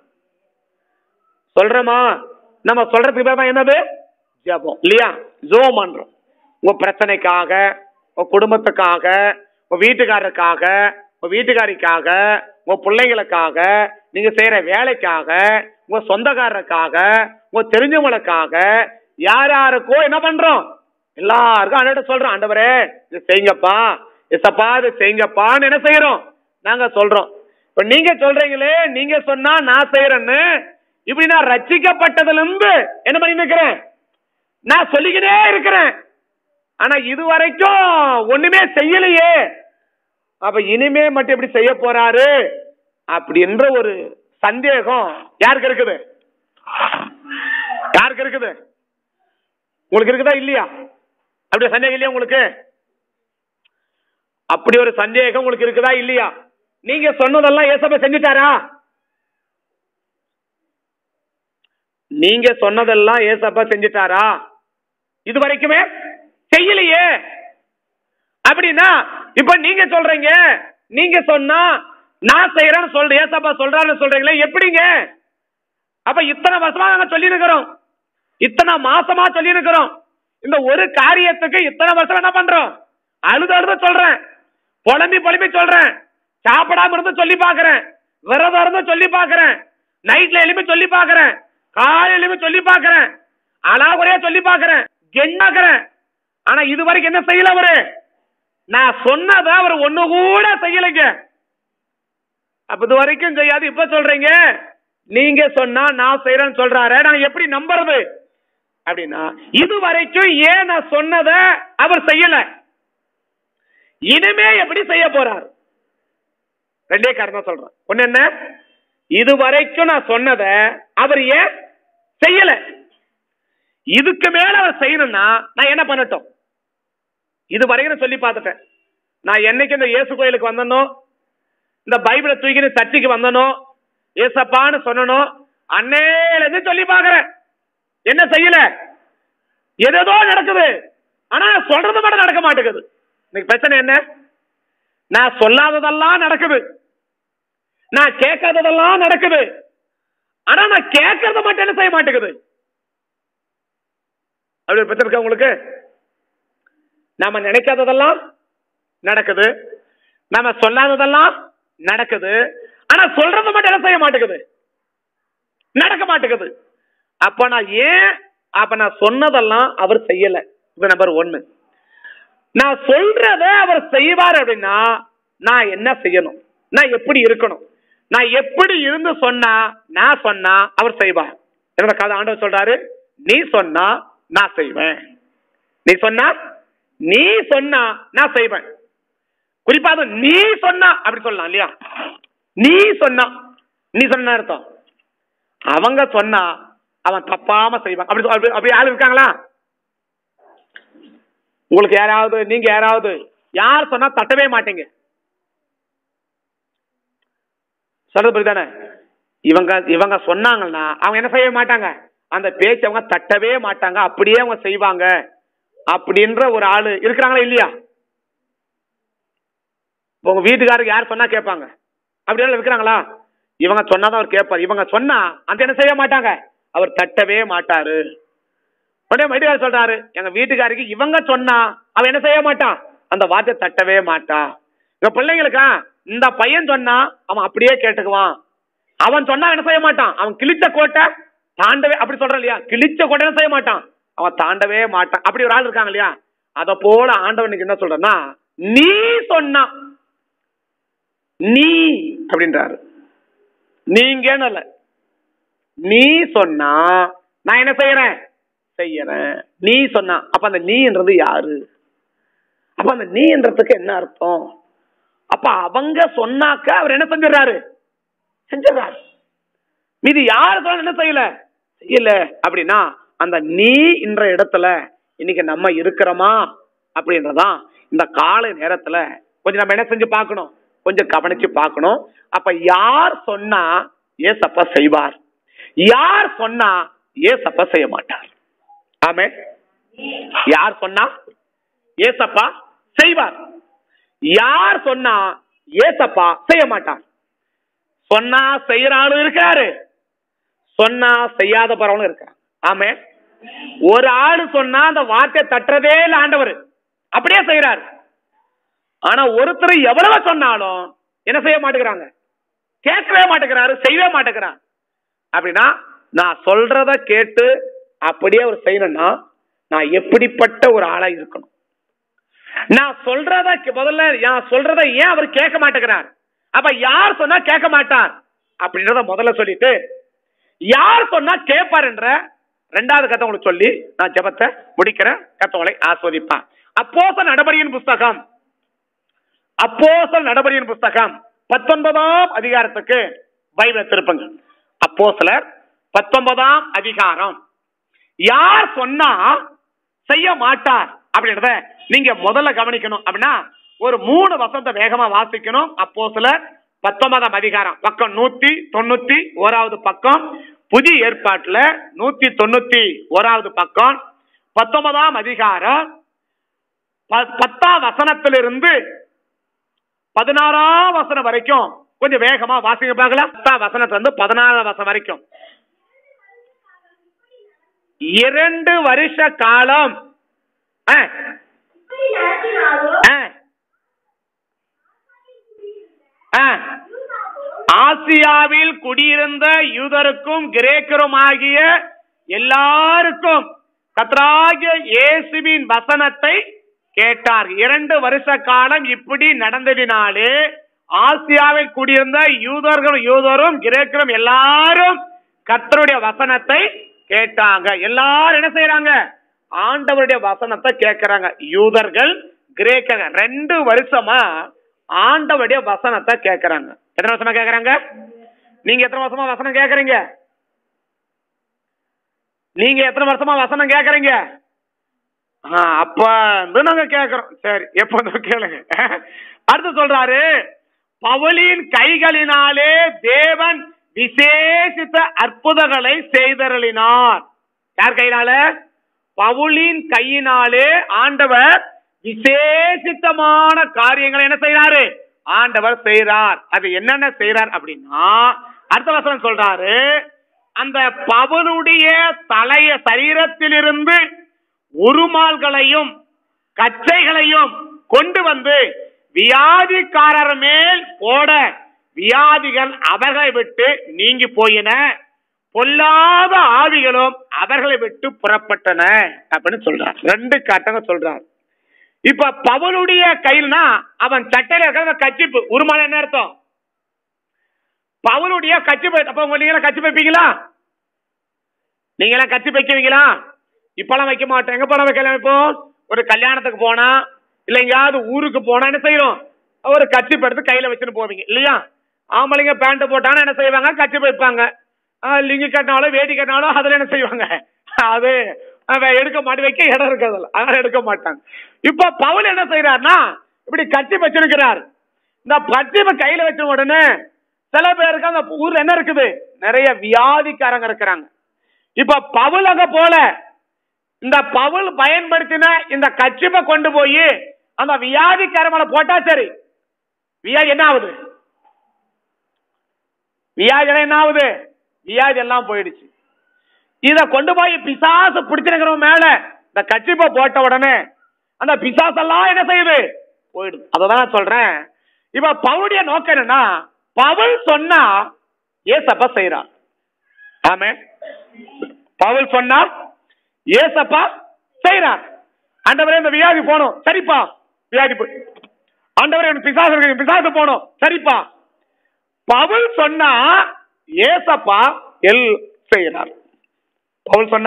சொல்றமா நம்ம சொல்றதுக்கு பேர் தான் என்னது ஜபம் இல்லையா ஜோம் பண்றோம் உங்க பிரச்சனைக்காக உங்க குடும்பத்துக்காக உங்க வீட்டுக்காரருக்காக உங்க வீட்டுக்காரிக்காக உங்க பிள்ளைங்களுக்காக நீங்க செய்யற வேலைக்காக உங்க சொந்தக்காரருக்காக உங்க தெரிஞ்சவங்களுக்காக யார் யாருக்கோ என்ன பண்றோம் எல்லாருக்கும் ஆண்டவர்கிட்ட சொல்றோம் ஆண்டவரே இது செய்யுங்கப்பா எசப்பா இது செய்யுங்கப்பான்னு என்ன செய்யறோம் நாங்க சொல்றோம் இப்ப நீங்க சொல்றீங்களே நீங்க சொன்னா நான் செய்யறேன்னு இப்படி நான் ரட்சிக்கப்பட்டதுல இருந்து என்ன பண்ணி நிக்கிறேன் நான் சொல்லிக்கிட்டே இருக்கிறேன் ஆனா இது வரைக்கும் ஒண்ணுமே செய்யலையே அப்ப இனிமே மட்டும் எப்படி செய்ய போறாரு அப்படின்ற ஒரு சந்தேகம் யாருக்கு இருக்குது யாருக்கு இருக்குது உங்களுக்கு இருக்குதா இல்லையா அப்படி சந்தேகம் இல்லையா உங்களுக்கு அப்படி ஒரு சந்தேகம் உங்களுக்கு இருக்குதா இல்லையா நீங்க சொன்னதெல்லாம் ஏசப்ப செஞ்சுட்டாரா நீங்க சொன்னதெல்லாம் ஏசப்பா செஞ்சுட்டாரா இது வரைக்குமே செய்யலையே அப்படின்னா இப்ப நீங்க சொல்றீங்க நீங்க சொன்னா நான் செய்யறேன்னு சொல்றேன் ஏசப்பா சொல்றான்னு சொல்றீங்களே எப்படிங்க அப்ப இத்தனை வருஷமா நாங்க சொல்லி இருக்கிறோம் இத்தனை மாசமா சொல்லி இருக்கிறோம் இந்த ஒரு காரியத்துக்கு இத்தனை வருஷம் என்ன பண்றோம் அழுது அழுது சொல்றேன் புலம்பி புலம்பி சொல்றேன் சாப்பிடாம இருந்து சொல்லி பாக்குறேன் விரதம் இருந்து சொல்லி பாக்குறேன் நைட்ல எழுப்பி சொல்லி பாக்குறேன் காலையில எழுப்பி சொல்லி பாக்குறேன் அலாகுறையா சொல்லி பாக்குறேன் கெஞ்சாக்குறேன் ஆனா இது வரைக்கும் என்ன செய்யல அவரு நான் சொன்னத அவர் ஒண்ணு கூட செய்யலைங்க அப்ப இது வரைக்கும் செய்யாது இப்ப சொல்றீங்க நீங்க சொன்னா நான் செய்யறேன்னு சொல்றாரு நான் எப்படி நம்புறது அப்படின்னா இது வரைக்கும் ஏன் நான் சொன்னத அவர் செய்யல இனிமே எப்படி செய்ய போறார் ரெண்டே காரணம் சொல்றேன் ஒண்ணு என்ன இது வரைக்கும் நான் சொன்னத அவர் ஏன் செய்யல இதுக்கு மேல அவர் செய்யணும்னா நான் என்ன பண்ணட்டும் இது வரைக்கும் நான் சொல்லி பார்த்துட்டேன் நான் என்னைக்கு இந்த இயேசு கோயிலுக்கு வந்தனோ இந்த பைபிளை தூக்கின்னு சர்ச்சைக்கு வந்தனோ ஏசப்பான்னு சொன்னனோ அன்னையில இருந்து சொல்லி பார்க்கறேன் என்ன செய்யல ஏதேதோ நடக்குது ஆனா நான் சொல்றது மட்டும் நடக்க மாட்டேங்குது இன்னைக்கு பிரச்சனை என்ன நான் சொல்லாததெல்லாம் நடக்குது நான் கேட்காததெல்லாம் நடக்குது ஆனா நான் கேட்கறத மட்டும் என்ன செய்ய மாட்டேங்குது அப்படி ஒரு பிரச்சனை இருக்கா உங்களுக்கு நாம நினைக்காததெல்லாம் நடக்குது நாம சொல்லாததெல்லாம் நடக்குது ஆனா சொல்றது மட்டும் என்ன செய்ய மாட்டேங்குது நடக்க மாட்டேங்குது அப்ப நான் ஏன் அப்ப நான் சொன்னதெல்லாம் அவர் செய்யல இது நம்பர் ஒன்னு நான் சொல்றத அவர் செய்வார் அப்படின்னா நான் என்ன செய்யணும் நான் எப்படி இருக்கணும் நான் எப்படி இருந்து சொன்னா நான் சொன்னா அவர் செய்வார் என்னோட கதை ஆண்டவர் சொல்றாரு நீ சொன்னா நான் செய்வேன் நீ சொன்னா நீ சொன்னா நான் செய்வேன் குறிப்பா அது நீ சொன்னா அப்படி சொல்லலாம் இல்லையா நீ சொன்னா நீ சொன்ன அர்த்தம் அவங்க சொன்னா அவன் தப்பாம செய்வான் அப்படி சொ- அப்படி- அப்படி ஆள் இருக்காங்களா உங்களுக்கு யாராவது நீங்க யாராவது யார் சொன்னா தட்டவே மாட்டீங்க சொல்றது புரியுதானே இவங்க இவங்க சொன்னாங்கன்னா அவங்க என்ன செய்ய மாட்டாங்க அந்த பேச்சு அவங்க தட்டவே மாட்டாங்க அப்படியே அவங்க செய்வாங்க அப்படின்ற ஒரு ஆளு இருக்கிறாங்களா இல்லையா இப்ப உங்க வீட்டுக்காரருக்கு யார் சொன்னா கேட்பாங்க அப்படியெல்லாம் இருக்கிறாங்களா இவங்க சொன்னாதான் அவர் கேட்பார் இவங்க சொன்னா அந்த என்ன செய்ய மாட்டாங்க அவர் தட்டவே மாட்டாரு உடனே வீட்டுக்காரர் சொல்றாரு எங்க வீட்டுக்காரிக்கு இவங்க சொன்னா அவன் என்ன செய்ய மாட்டான் அந்த வார்த்தை தட்டவே மாட்டான் எங்க பிள்ளைங்களுக்கா இந்த பையன் சொன்னா அவன் அப்படியே கேட்டுக்குவான் அவன் சொன்னா என்ன செய்ய மாட்டான் அவன் கிழிச்ச கோட்டை தாண்டவே அப்படி சொல்றான் இல்லையா கிழிச்ச கோட்டை என்ன செய்ய மாட்டான் அவன் தாண்டவே மாட்டான் அப்படி ஒரு ஆள் இருக்காங்க இல்லையா அத போல ஆண்டவனுக்கு என்ன சொல்றேன்னா நீ சொன்னா நீ அப்படின்றாரு நீங்கன்னு இல்ல நீ சொன்னா நான் என்ன செய்யறேன் செய்யறேன் நீ சொன்னா அப்ப அந்த நீன்றது யாரு அப்ப அந்த நீன்றதுக்கு என்ன அர்த்தம் அப்ப அவங்க சொன்னாக்க அவர் என்ன செஞ்சிடறாரு செஞ்சிடறாரு மீதி யாரு சொன்ன என்ன செய்யல செய்யல அப்படின்னா அந்த நீ என்ற இடத்துல இன்னைக்கு நம்ம இருக்கிறோமா அப்படின்றதான் இந்த காலை நேரத்துல கொஞ்சம் நம்ம என்ன செஞ்சு பார்க்கணும் கொஞ்சம் கவனிச்சு பார்க்கணும் அப்ப யார் சொன்னா ஏசப்பா செய்வார் யார் சொன்னா ஏசப்பா செய்ய மாட்டார் ஆமே யார் சொன்னா ஏசப்பா செய்வார் யார் சொன்னா ஏசப்பா செய்ய மாட்டார் சொன்னா செய்யற ஆளும் இருக்காரு சொன்னா செய்யாத பரவனும் இருக்காரு ஆமே ஒரு ஆளு சொன்னா அந்த வார்த்தையை தட்டுறதே இல்ல ஆண்டவர் அப்படியே செய்யறாரு ஆனா ஒருத்தர் எவ்வளவு சொன்னாலும் என்ன செய்ய மாட்டேங்கிறாங்க கேட்கவே மாட்டேங்கிறாரு செய்யவே மாட்டேங்கிறார் அப்படின்னா நான் சொல்றத கேட்டு அப்படியே அவர் செய்யணும்னா நான் எப்படிப்பட்ட ஒரு ஆளா இருக்கணும் நான் சொல்றத கே- முதல்ல நான் சொல்றத ஏன் அவர் கேட்க மாட்டேங்கிறார் அப்ப யார் சொன்னா கேட்க மாட்டார் அப்படின்றத முதல்ல சொல்லிட்டு யார் சொன்னா கேட்பாருன்ற ரெண்டாவது கதை உங்களுக்கு சொல்லி நான் ஜெபத்தை முடிக்கிறேன் கத்தவங்களை ஆஸ்வதிப்பான் அப்போச நடபடியின் புஸ்தகம் அப்போசல் நடபடியின் புஸ்தகம் பத்தொன்பதாம் அதிகாரத்துக்கு பைபிளை திருப்புங்க அப்போஸ்தலர் பத்தொன்பதாம் அதிகாரம் யார் சொன்னா செய்ய மாட்டார் அப்படின்றத நீங்க முதல்ல கவனிக்கணும் அப்படின்னா ஒரு மூணு வசந்த வேகமா வாசிக்கணும் அப்போ சிலர் பத்தொன்பதாம் அதிகாரம் பக்கம் நூத்தி தொண்ணூத்தி ஓராவது பக்கம் புதிய ஏற்பாட்டுல நூத்தி தொண்ணூத்தி ஓராவது பக்கம் பத்தொன்பதாம் அதிகாரம் ப- பத்தாம் வசனத்திலிருந்து பதினாறாம் வசனம் வரைக்கும் கொஞ்சம் வேகமா வாசிங்க பார்க்கலாம் பத்தாம் வசனத்துல இருந்து பதினாறாம் வசனம் வரைக்கும் இரண்டு வருஷ காலம் ஆ, இப்படி நடத்தினாரோ ஆ, ஆ. ஆசியாவில் குடியிருந்த யூதருக்கும் கிரேக்கரும் ஆகிய எல்லாருக்கும் கத்ராகிய இயேசுவின் வசனத்தை கேட்டார் இரண்டு வருஷ காலம் இப்படி நடந்ததினாலே ஆசியாவில் குடியிருந்த யூதர்கள் யூதரும் கிரேக்கரும் எல்லாரும் கர்த்தருடைய வசனத்தை கேட்டாங்க எல்லாரும் என்ன செய்யறாங்க ஆண்டவருடைய வசனத்தை கேட்கறாங்க யூதர்கள் கிரேக்கர்கள் ரெண்டு வருஷமா ஆண்டவருடைய வசனத்தை கேட்கறாங்க எத்தனை வருஷமா கேட்கறாங்க நீங்க எத்தனை வருஷமா வசனம் கேட்கறீங்க நீங்க எத்தனை வருஷமா வசனம் கேட்கறீங்க ஆ, அப்ப இருந்து நாங்க கேட்கறோம் சரி எப்ப வந்து கேளுங்க அடுத்து சொல்றாரு பவுலின் கைகளினாலே தேவன் விசேஷித்த அற்புதங்களை செய்தருளினார் யார் கையினால பவுலின் கையினாலே ஆண்டவர் விசேஷித்தமான காரியங்களை என்ன செய்யறாரு ஆண்டவர் செய்றார் அது என்னென்ன செய்றார் அப்படின்னா அடுத்த வசனம் சொல்றாரு அந்த பவுலுடைய தலைய சரீரத்திலிருந்து உருமால்களையும் கச்சைகளையும் கொண்டு வந்து வியாதிக்காரர் மேல் போட வியாதிகள் அவர்களை விட்டு நீங்கி போயின பொல்லாத ஆவிகளும் அவர்களை விட்டு புறப்பட்டன அப்படின்னு சொல்றார் ரெண்டு கட்டங்க சொல்றார் இப்ப பவுலுடைய கையில்னா அவன் சட்டையில இருக்கிற கச்சிப்பு உருமால் என்ன அர்த்தம் பவுலுடைய கச்சிப்பு அப்ப உங்க நீங்க கச்சி வைப்பீங்களா நீங்க எல்லாம் கச்சி வைக்கிறீங்களா இப்பெல்லாம் வைக்க மாட்டோம் எங்க போன வைக்கலாம் இப்போ ஒரு கல்யாணத்துக்கு போனா இல்ல எங்கேயாவது ஊருக்கு போனா என்ன செய்யறோம் ஒரு கச்சி எடுத்து கையில வச்சுட்டு போவீங்க இல்லையா ஆம்பளைங்க பேண்ட் போட்டானா என்ன செய்வாங்க கச்சி வைப்பாங்க ஆஹ் லிங்கி கட்டினாலும் வேட்டி கட்டினாலும் அதுல என்ன செய்வாங்க அது அவன் எடுக்க மாட்டி வைக்க இடம் இருக்கிறதுல அதனால எடுக்க மாட்டாங்க இப்ப பவுல் என்ன செய்யறாருன்னா இப்படி கச்சி வச்சிருக்கிறார் இந்த பச்சிம கையில வச்ச உடனே சில பேருக்கு அந்த ஊர்ல என்ன இருக்குது நிறைய வியாதிக்காரங்க இருக்கிறாங்க இப்ப பவுல் அங்க போல இந்த பவுல் பயன்படுத்தின இந்த கச்சிப்பை கொண்டு போய் அந்த வியாதிக்காரமலை போட்டா சரி வியாதி என்ன ஆகுது வியாதி எல்லாம் என்ன ஆகுது வியாதி எல்லாம் போயிடுச்சு இத கொண்டு போய் பிசாசு பிடிச்சிருக்கிறவன் மேல இந்த கச்சிப்பை போட்ட உடனே அந்த பிசாசெல்லாம் என்ன செய்யுது போயிடுது அததான் நான் சொல்றேன் இப்ப பவுலுடைய நோக்கம் என்னன்னா பவுல் சொன்னா ஏசப்பா செய்யறான் ஆமே பவுல் சொன்னா ஏசப்பா செய்யறான் ஆண்டவரே இந்த வியாதி போகணும் சரிப்பா வியாதி போய் ஆண்டவரே எனக்கு பிசாசு இருக்கு பிசாசு போகணும் சரிப்பா பவுல் சொன்னா ஏசப்பா எல் செய்யறார் பவுல் சொன்னா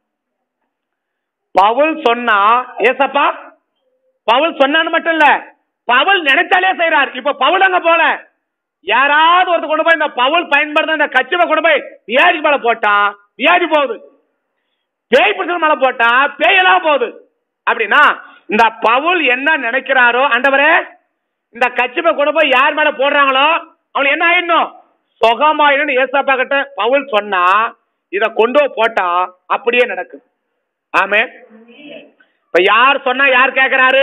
பவுல் சொன்னா ஏசப்பா பவுல் சொன்னான்னு மட்டும் இல்ல பவுல் நினைச்சாலே செய்யறார் இப்ப பவுல் அங்க போல யாராவது ஒருத்தர் கொண்டு போய் இந்த பவுல் பயன்படுத்த இந்த கச்சிவை கொண்டு போய் வியாதி மேல போட்டா வியாதி போகுது பேய் பிடிச்சது மேல போட்டா பேயெல்லாம் போகுது அப்படின்னா இந்த பவுல் என்ன நினைக்கிறாரோ ஆண்டவரே இந்த கச்சிப்பை கொண்டு போய் யார் மேல போடுறாங்களோ அவனுக்கு என்ன ஆயிடணும் சுகமாயிடும் ஏசப்பா கிட்ட பவுல் சொன்னா இத கொண்டு போய் போட்டா அப்படியே நடக்குது ஆமே இப்ப யார் சொன்னா யார் கேக்குறாரு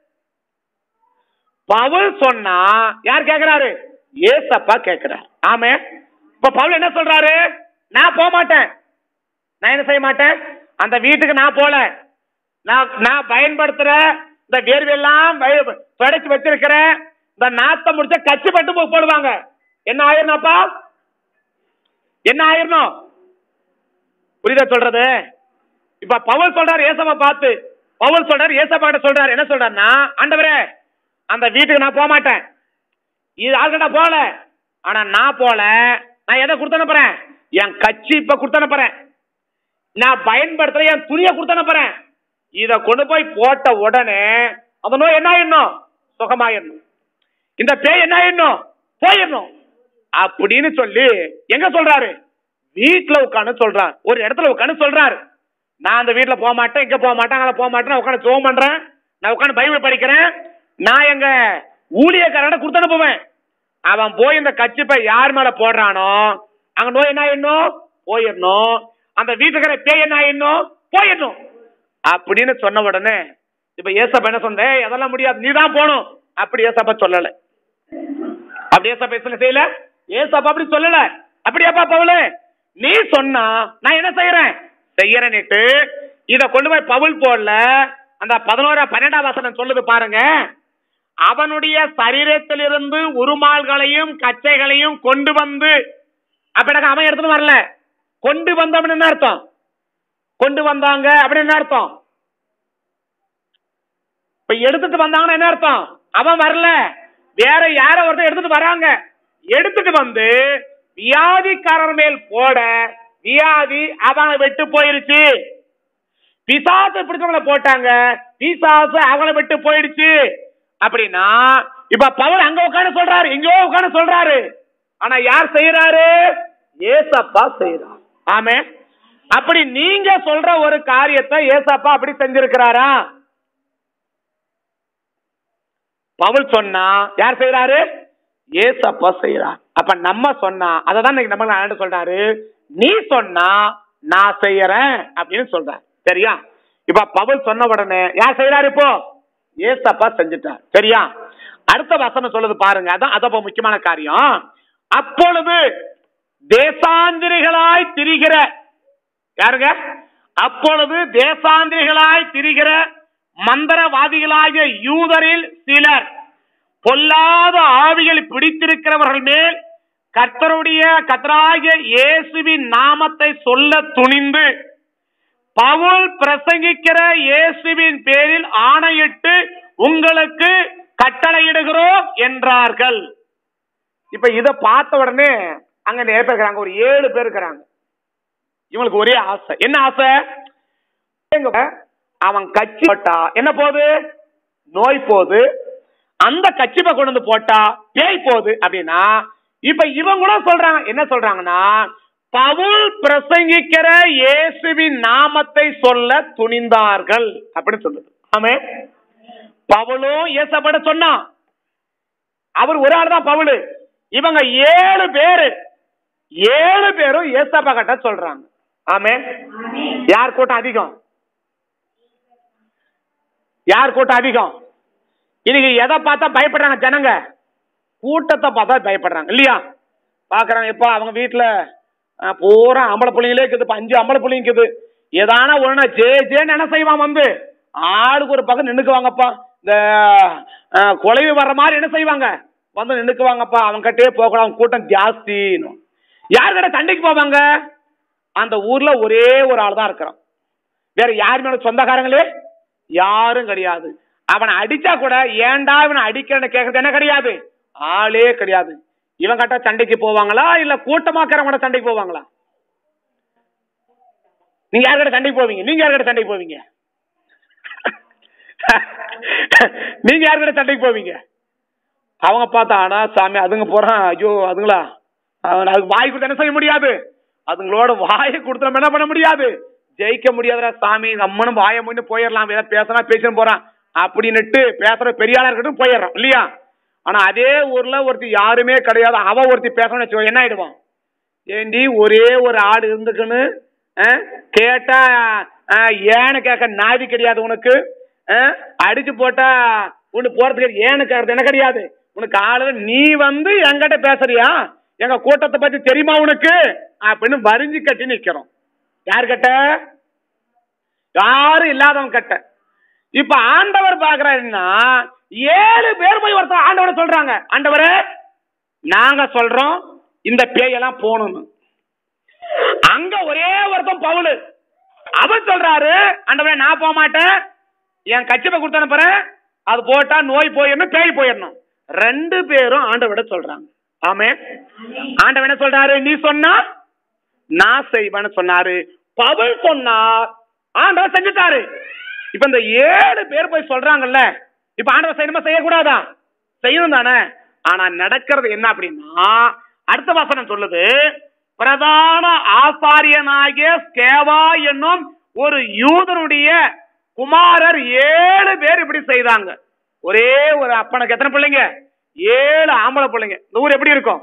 பவுல் சொன்னா யார் கேக்குறாரு ஏசப்பா கேக்குறாரு ஆமே இப்ப பவுல் என்ன சொல்றாரு நான் போக மாட்டேன் நான் என்ன செய்ய மாட்டேன் அந்த வீட்டுக்கு நான் போல நான் நான் பயன்படுத்துற இந்த வேர்வையெல்லாம் வய- துடைச்சு வச்சிருக்கிற இந்த நாத்தம் முடிச்ச கச்சி பட்டு போ- போடுவாங்க என்ன ஆயிரணும்ப்பா என்ன ஆயிரணும் புரியுதா சொல்றது இப்ப பவுல் சொல்றாரு ஏசப்பா பார்த்து பவுல் சொல்றாரு ஏசப்பா கிட்ட சொல்றாரு என்ன சொல்றாருன்னா ஆண்டவரே அந்த வீட்டுக்கு நான் போக மாட்டேன் இது ஆள்கிட்ட போகல ஆனா நான் போல நான் எதை கொடுத்து அனுப்புறேன் என் கட்சி இப்ப கொடுத்து அனுப்புறேன் நான் பயன்படுத்துற என் துணியை கொடுத்து அனுப்புறேன் இத கொண்டு போய் போட்ட உடனே அந்த நோய் என்ன ஆயிடணும் சுகமாயிடணும் இந்த பேய் என்ன ஆயிடணும் போயிடணும் அப்படின்னு சொல்லி எங்க சொல்றாரு வீட்டுல உட்காந்து சொல்றாரு ஒரு இடத்துல உட்காந்து சொல்றாரு நான் அந்த வீட்டுல போக மாட்டேன் இங்க போக மாட்டேன் அங்க போக மாட்டேன் உட்காந்து ஜோம் பண்றேன் நான் உட்காந்து பைபிள் படிக்கிறேன் நான் எங்க ஊழியக்காரன கொடுத்து அனுப்புவேன் அவன் போய் இந்த கச்சிப்பை யார் மேல போடுறானோ அங்க நோய் என்ன ஆயிடணும் போயிடணும் அந்த வீட்டுக்கிற பேய் என்ன ஆயிடணும் போயிடணும் அப்படின்னு சொன்ன உடனே இப்ப ஏசப்ப என்ன சொன்ன "ஏய், அதெல்லாம் முடியாது நீ தான் போகணும் அப்படி ஏசப்ப சொல்லல அப்படி ஏசப்ப பேசல செய்யல ஏசப்பா அப்படி சொல்லல அப்படியாப்பா பவுலு நீ சொன்னா நான் என்ன செய்யறேன் செய்யறேன்னுட்டு இத கொண்டு போய் பவுல் போடல அந்த பதினோரா பன்னெண்டாம் வசனம் சொல்லுது பாருங்க அவனுடைய சரீரத்திலிருந்து உருமால்களையும் கச்சைகளையும் கொண்டு வந்து அப்படி அவன் எடுத்துட்டு வரல கொண்டு வந்தவன் என்ன அர்த்தம் கொண்டு வந்தாங்க அப்படின்னு என்ன அர்த்தம் இப்ப எடுத்துட்டு வந்தாங்கன்னா என்ன அர்த்தம் அவன் வரல வேற யார ஒருத்தர் எடுத்துட்டு வராங்க எடுத்துட்டு வந்து வியாதிக்காரர் மேல் போட வியாதி அவனை விட்டு போயிருச்சு பிசாசு பிடிச்சவங்கள போட்டாங்க பிசாசு அவங்கள விட்டு போயிடுச்சு அப்படின்னா இப்ப பவுல் அங்க உட்காந்து சொல்றாரு எங்கோ உட்காந்து சொல்றாரு ஆனா யார் செய்யறாரு ஏசப்பா செய்யறார் ஆமே அப்படி நீங்க சொல்ற ஒரு காரியத்தை ஏசப்பா அப்படி செஞ்சிருக்கிறாரா பவுல் சொன்னா யார் செய்யறாரு ஏசப்பா செய்யறார் அப்ப நம்ம சொன்னா அததான் இன்னைக்கு நம்ம ஆண்டு சொல்றாரு நீ சொன்னா நான் செய்யறேன் அப்படின்னு சொல்றார் சரியா இப்ப பவுல் சொன்ன உடனே யார் செய்யறாரு இப்போ ஏசப்பா செஞ்சுட்டார் சரியா அடுத்த வசனம் சொல்லுது பாருங்க அதான் அதான் இப்ப முக்கியமான காரியம் அப்பொழுது தேசாந்திரிகளாய் திரிகிற யாருங்க அப்பொழுது தேசாந்திரிகளாய் திரிகிற மந்திரவாதிகளாகிய யூதரில் சிலர் பொல்லாத ஆவிகள் பிடித்திருக்கிறவர்கள் மேல் கர்த்தருடைய கர்த்தராகிய இயேசுவின் நாமத்தை சொல்ல துணிந்து பவுல் பிரசங்கிக்கிற இயேசுவின் பேரில் ஆணையிட்டு உங்களுக்கு கட்டளையிடுகிறோம் என்றார்கள் இப்ப இத பார்த்த உடனே அங்க நிறைய பேர் இருக்கிறாங்க ஒரு ஏழு பேர் இருக்கிறாங்க இவங்களுக்கு ஒரே ஆசை என்ன ஆசை எங்க அவன் கட்சி போட்டா என்ன போகுது நோய் போகுது அந்த கட்சிப்பை கொண்டு வந்து போட்டா பேய் போகுது அப்படின்னா இப்ப இவங்களும் சொல்றாங்க என்ன சொல்றாங்கன்னா பவுல் பிரசங்கிக்கிற இயேசுவின் நாமத்தை சொல்ல துணிந்தார்கள் அப்படின்னு சொல்லுது ஆமே பவுலும் இயேசப்பட சொன்னான் அவர் ஒரு ஆள் தான் பவுலு இவங்க ஏழு பேரு ஏழு பேரும் ஏசப்பா கிட்ட சொல்றாங்க ஆமே யார் கூட்டம் அதிகம் யார் கூட்டம் அதிகம் இன்னைக்கு எதை பார்த்தா பயப்படுறாங்க ஜனங்க கூட்டத்தை பார்த்தா பயப்படுறாங்க இல்லையா பாக்குறாங்க இப்போ அவங்க வீட்டுல அஹ், பூரா ஆம்பளை பிள்ளைங்களே இருக்குது இப்ப அஞ்சு ஆம்பளை பிள்ளைங்க இருக்குது ஏதான ஒண்ணு ஜே ஜேன்னு என்ன செய்வான் வந்து ஆளுக்கு ஒரு பக்கம் நின்னுக்குவாங்கப்பா இந்த அஹ், குலைவு வர்ற மாதிரி என்ன செய்வாங்க வந்து நின்னுக்குவாங்கப்பா அவங்க கிட்டே போகலாம் அவங்க கூட்டம் ஜாஸ்தின்னு யார்கிட்ட சண்டைக்கு போவாங்க அந்த ஊர்ல ஒரே ஒரு ஆள் தான் இருக்கிறான் வேற யார் மேல சொந்தக்காரங்களே யாரும் கிடையாது அவனை அடிச்சா கூட ஏன்டா இவனை அடிக்கிறன்னு கேக்குறது என்ன கிடையாது ஆளே கிடையாது இவன் கிட்ட சண்டைக்கு போவாங்களா இல்ல கூட்டமாக்கிறவங்க கிட்ட சண்டைக்கு போவாங்களா நீங்க யார்கிட்ட சண்டைக்கு போவீங்க நீங்க யார்கிட்ட சண்டைக்கு போவீங்க நீங்க யார்கிட்ட சண்டைக்கு போவீங்க அவங்க பார்த்தா ஆனா சாமி அதுங்க போறான் ஐயோ அதுங்களா அவன் அதுக்கு வாய் கொடுத்து என்ன செய்ய முடியாது அதுங்களோட வாயை கொடுத்து நம்ம என்ன பண்ண முடியாது ஜெயிக்க முடியாதுடா சாமி நம்மனும் வாயை முன்னு போயிடலாம் ஏதாவது பேசினா பேசிட்டு போறான் அப்படின்னுட்டு பேசுற பெரிய ஆளா இருக்கட்டும் போயிடுறான் இல்லையா ஆனா அதே ஊர்ல ஒருத்தி யாருமே கிடையாது அவ ஒருத்தி பேசணும்னு வச்சுக்கோ என்ன ஆயிடுவான் ஏண்டி ஒரே ஒரு ஆடு இருந்துக்குன்னு அஹ், கேட்டா அஹ், ஏன்னு கேட்க நாதி கிடையாது உனக்கு அஹ், அடிச்சு போட்டா உனக்கு போறதுக்கு ஏன்னு கேட்கறது என்ன கிடையாது உனக்கு ஆளு நீ வந்து என்கிட்ட பேசுறியா எங்க கூட்டத்தை பத்தி தெரியுமா உனக்கு அப்படின்னு வரிஞ்சு கட்டி நிக்கிறோம் யார் கட்ட யாரும் இல்லாதவன் கட்ட இப்ப ஆண்டவர் பாக்குறாருன்னா ஏழு பேர் போய் ஒருத்தர் ஆண்டவரை சொல்றாங்க ஆண்டவரே நாங்க சொல்றோம் இந்த பேயெல்லாம் போகணும்னு அங்க ஒரே ஒருத்தன் பவுலு அவர் சொல்றாரு ஆண்டவரே நான் போக மாட்டேன் என் கட்சிப்பை கொடுத்து அனுப்புறேன் அது போட்டா நோய் போயிடணும் பேய் போயிடணும் ரெண்டு பேரும் ஆண்டவிட சொல்றாங்க ஆமே ஆண்டவன் என்ன சொல்றாரு நீ சொன்னா நான் செய்வேன்னு சொன்னாரு பவுல் சொன்னார் ஆண்டவர் செஞ்சுட்டாரு இப்ப இந்த ஏழு பேர் போய் சொல்றாங்கல்ல இப்ப ஆண்டவர் செய்யணுமா செய்யக்கூடாதா செய்யணும் தானே ஆனா நடக்கிறது என்ன அப்படின்னா அடுத்த வசனம் சொல்லுது பிரதான ஆசாரியனாகிய ஸ்கேவா என்னும் ஒரு யூதனுடைய குமாரர் ஏழு பேர் இப்படி செய்தாங்க ஒரே ஒரு அப்பனுக்கு எத்தனை பிள்ளைங்க ஏழு ஆம்பளை பிள்ளைங்க இந்த ஊர் எப்படி இருக்கும்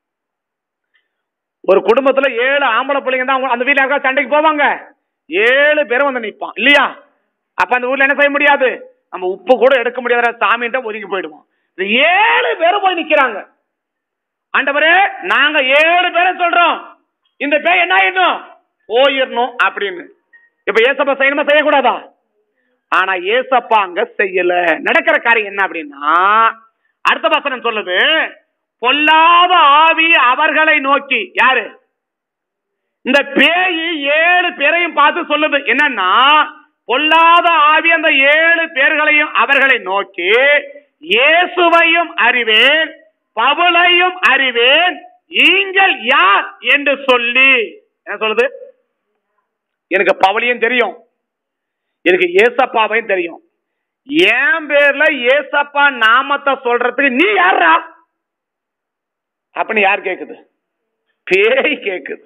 ஒரு குடும்பத்துல ஏழு ஆம்பளை பிள்ளைங்க தான் அவங்க- அந்த வீட்டுல யாருக்கா சண்டைக்கு போவாங்க ஏழு பேரும் வந்து நிப்பான் இல்லையா அப்ப அந்த ஊர்ல என்ன செய்ய முடியாது நம்ம உப்பு கூட எடுக்க முடியாத சாமின்ட்ட ஒதுங்கி போயிடுவோம் இந்த ஏழு பேரும் போய் நிக்கிறாங்க ஆண்டவரே நாங்க ஏழு பேரை சொல்றோம் இந்த பேய் என்ன ஆயிடணும் போயிடணும் அப்படின்னு இப்ப ஏசப்பா செய்யணுமா செய்யக்கூடாதா ஆனா ஏசப்பா அங்க செய்யல நடக்கிற காரியம் என்ன அப்படின்னா அடுத்த வசனம் சொல்லுது பொல்லாத ஆவி அவர்களை நோக்கி யாரு இந்த பேய் ஏழு பேரையும் பார்த்து சொல்லுது என்னன்னா பொல்லாத ஆவி அந்த ஏழு பேர்களையும் அவர்களை நோக்கி இயேசுவையும் அறிவேன் பவுலையும் அறிவேன் நீங்கள் யார் என்று சொல்லி என்ன சொல்லுது எனக்கு பவுலையும் தெரியும் எனக்கு ஏசப்பாவையும் தெரியும் என் பேர்ல ஏசப்பா நாமத்தை சொல்றதுக்கு நீ யாரா அப்படின்னு யார் கேக்குது பேய் கேக்குது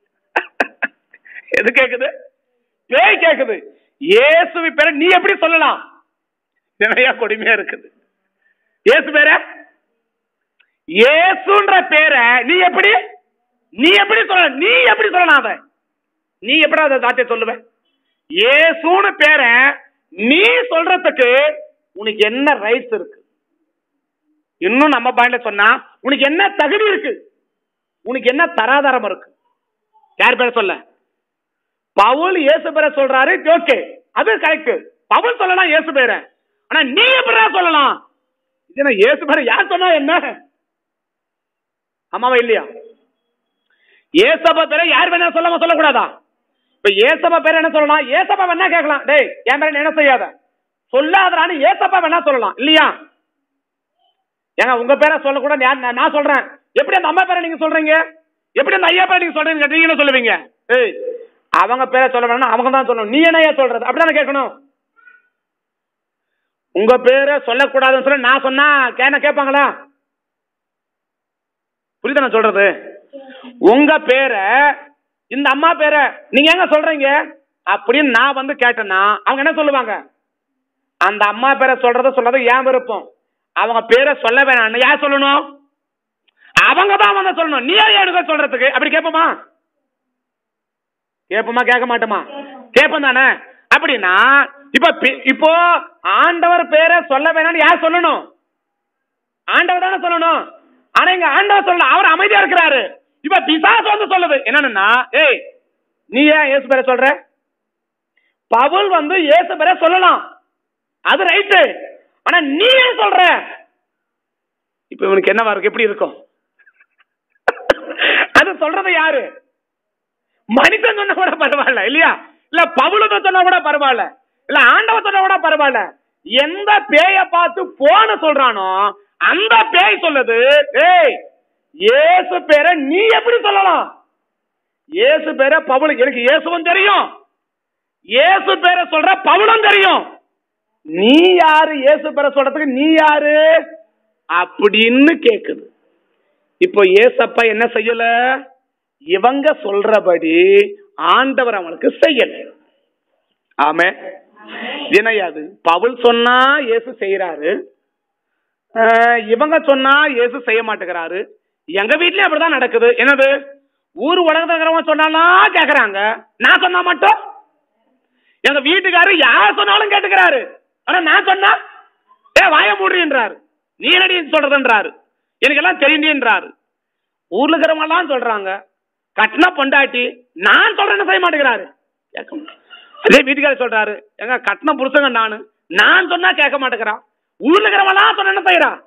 எது கேக்குது பேய் கேக்குது இயேசுவி பேரை நீ எப்படி சொல்லலாம் நிறைய கொடுமையா இருக்குது இயேசு பேர இயேசுன்ற பேரை நீ எப்படி நீ எப்படி சொல்ல நீ எப்படி சொல்லலாம் அத நீ எப்படி அதை தாத்தே சொல்லுவ இயேசுன்னு பேரை நீ சொல்றதுக்கு உனக்கு என்ன ரைட்ஸ் இருக்கு இன்னும் நம்ம பாயிண்ட்ல சொன்னா உனக்கு என்ன தகுதி இருக்கு உனக்கு என்ன தராதரம் இருக்கு யார் பேர சொல்ல பவுல் இயேசு பேரை சொல்றாரு ஓகே அது கரெக்ட் பவுல் சொல்லலாம் இயேசு பேரை ஆனா நீ எப்படிடா சொல்லலாம் இது என்ன இயேசு பேரை யார் சொன்னா என்ன ஆமாவா இல்லையா ஏசப்பா பேரை யார் வேணா சொல்லாம சொல்லக்கூடாதா இப்ப ஏசப்பா பேரை என்ன சொல்லலாம் ஏசப்பா வேணா கேட்கலாம் டேய் என் பேரை நீ என்ன செய்யாத சொல்லாதரான்னு ஏசப்பா வேணா சொல்லலாம் இல்லையா ஏங்க உங்க பேரை சொல்லக்கூடாது நான் நான் நான் சொல்றேன் எப்படி அந்த அம்மா பேரை நீங்க சொல்றீங்க எப்படி அந்த ஐயா பேரை நீங்க சொல்றீங்க நீங்க என்ன சொல்லுவீங்க ஏய் அவங்க பேரை சொல்ல வேணா அவங்க தான் சொல்லணும் நீ என்ன ஏன் சொல்றது அப்படிதானே கேட்கணும் உங்க பேரை சொல்லக்கூடாதுன்னு சொல்லி நான் சொன்னா கேன கேட்பாங்களா புரியுதா நான் சொல்றது உங்க பேரை இந்த அம்மா பேரை நீங்க எங்க சொல்றீங்க அப்படின்னு நான் வந்து கேட்டேன்னா அவங்க என்ன சொல்லுவாங்க அந்த அம்மா பேரை சொல்றத சொல்றது ஏன் விருப்பம் அவங்க பேரை சொல்ல வேணாம் யார் சொல்லணும் அவங்க தான் வந்து சொல்லணும் நீ ஏன் எடுக்க சொல்றதுக்கு அப்படி கேட்போமா கேட்போமா கேட்க மாட்டோமா கேட்போம் தானே அப்படின்னா இப்ப பி- இப்போ ஆண்டவர் பேரை சொல்ல வேணாம்னு யார் சொல்லணும் ஆண்டவர் தானே சொல்லணும் ஆனா இங்க ஆண்டவர் சொல்லல அவர் அமைதியா இருக்கிறாரு இப்ப பிசாசு வந்து சொல்லுது என்னன்னா ஏய் நீ ஏன் இயேசு பேரை சொல்ற பவுல் வந்து இயேசு பேரை சொல்லலாம் அது ரைட்டு ஆனா நீ ஏன் சொல்ற இப்ப இவனுக்கு என்னவா இருக்கு எப்படி இருக்கும் அது சொல்றது யாரு மனிதன் சொன்னா கூட பரவாயில்ல இல்லையா இல்ல பவுலுக்கு சொன்னா கூட பரவாயில்ல இல்ல ஆண்டவன் சொன்னா கூட பரவாயில்ல எந்த பேய பார்த்து போன சொல்றானோ அந்த பேய் சொல்லுது ஏய் இயேசு பேரை நீ எப்படி சொல்லலாம் இயேசு பேரை பவுல் எனக்கு இயேசுவும் தெரியும் இயேசு பேரை சொல்ற பவுலும் தெரியும் நீ யாரு இயேசு பேரை சொல்றதுக்கு நீ யாரு அப்படின்னு கேக்குது இப்போ ஏசப்பா என்ன செய்யல இவங்க சொல்றபடி ஆண்டவர் அவனுக்கு செய்யல ஆமே வினையாது பவுல் சொன்னா இயேசு செய்யறாரு ஆஹ், இவங்க சொன்னா இயேசு செய்ய மாட்டேங்கிறாரு எங்க வீட்லயும் அப்படிதான் நடக்குது என்னது ஊர் உலகத்துல இருக்கிறவங்க சொன்னாலும் கேக்குறாங்க நான் சொன்னா மட்டும் எங்க வீட்டுக்காரர் யார் சொன்னாலும் கேட்டுக்கிறாரு ஆனா நான் சொன்னா ஏ வாய மூடுன்றாரு நீ என்னடி சொல்றதுன்றாரு எனக்கு எல்லாம் தெரியுன்றாரு ஊர்ல இருக்கிறவங்க எல்லாம் சொல்றாங்க கட்டின பொண்டாட்டி நான் சொல்றேன்னு செய்ய மாட்டேங்கிறாரு கேட்க மாட்டேன். அதே வீட்டுக்காரர் சொல்றாரு எங்க கட்டின புருஷங்க நானு நான் சொன்னா கேட்க மாட்டேங்கிறான் ஊர்ல இருக்கிறவங்க எல்லாம் சொன்ன செய்யறான்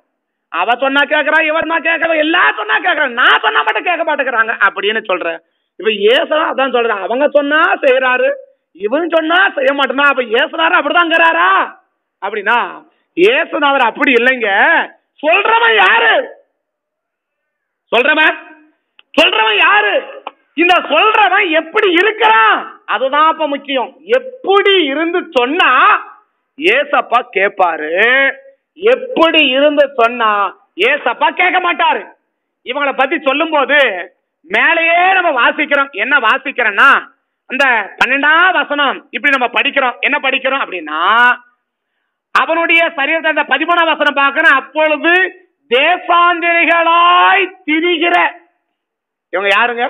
அவ சொன்னா கேக்குறா இவர் நான் கேட்கற எல்லாம் சொன்னா கேக்குறாங்க நான் சொன்னா மட்டும் கேட்க மாட்டேங்கிறாங்க அப்படின்னு சொல்ற இப்ப ஏசுனா அதான் சொல்றேன் அவங்க சொன்னா செய்யறாரு இவன் சொன்னா செய்ய மாட்டேனா அப்ப ஏசுனாரு அப்படிதாங்கிறாரா அப்படின்னா ஏசுனாவர் அப்படி இல்லைங்க சொல்றவன் யாரு சொல்றவன் சொல்றவன் யாரு இந்த சொல்றவன் எப்படி இருக்கிறான் அதுதான் இப்ப முக்கியம் எப்படி இருந்து சொன்னா ஏசப்பா கேட்பாரு எப்படி இருந்து சொன்னா ஏசப்பா கேட்க மாட்டாரு இவங்கள பத்தி சொல்லும்போது மேலேயே நம்ம வாசிக்கிறோம் என்ன வாசிக்கிறோம்னா அந்த பன்னெண்டாம் வசனம் இப்படி நம்ம படிக்கிறோம் என்ன படிக்கிறோம் அப்படின்னா அவனுடைய சரீரத்தை அந்த பதிமூணாம் வசனம் பார்க்கணும் அப்பொழுது தேசாந்திரிகளாய் திரிகிற இவங்க யாருங்க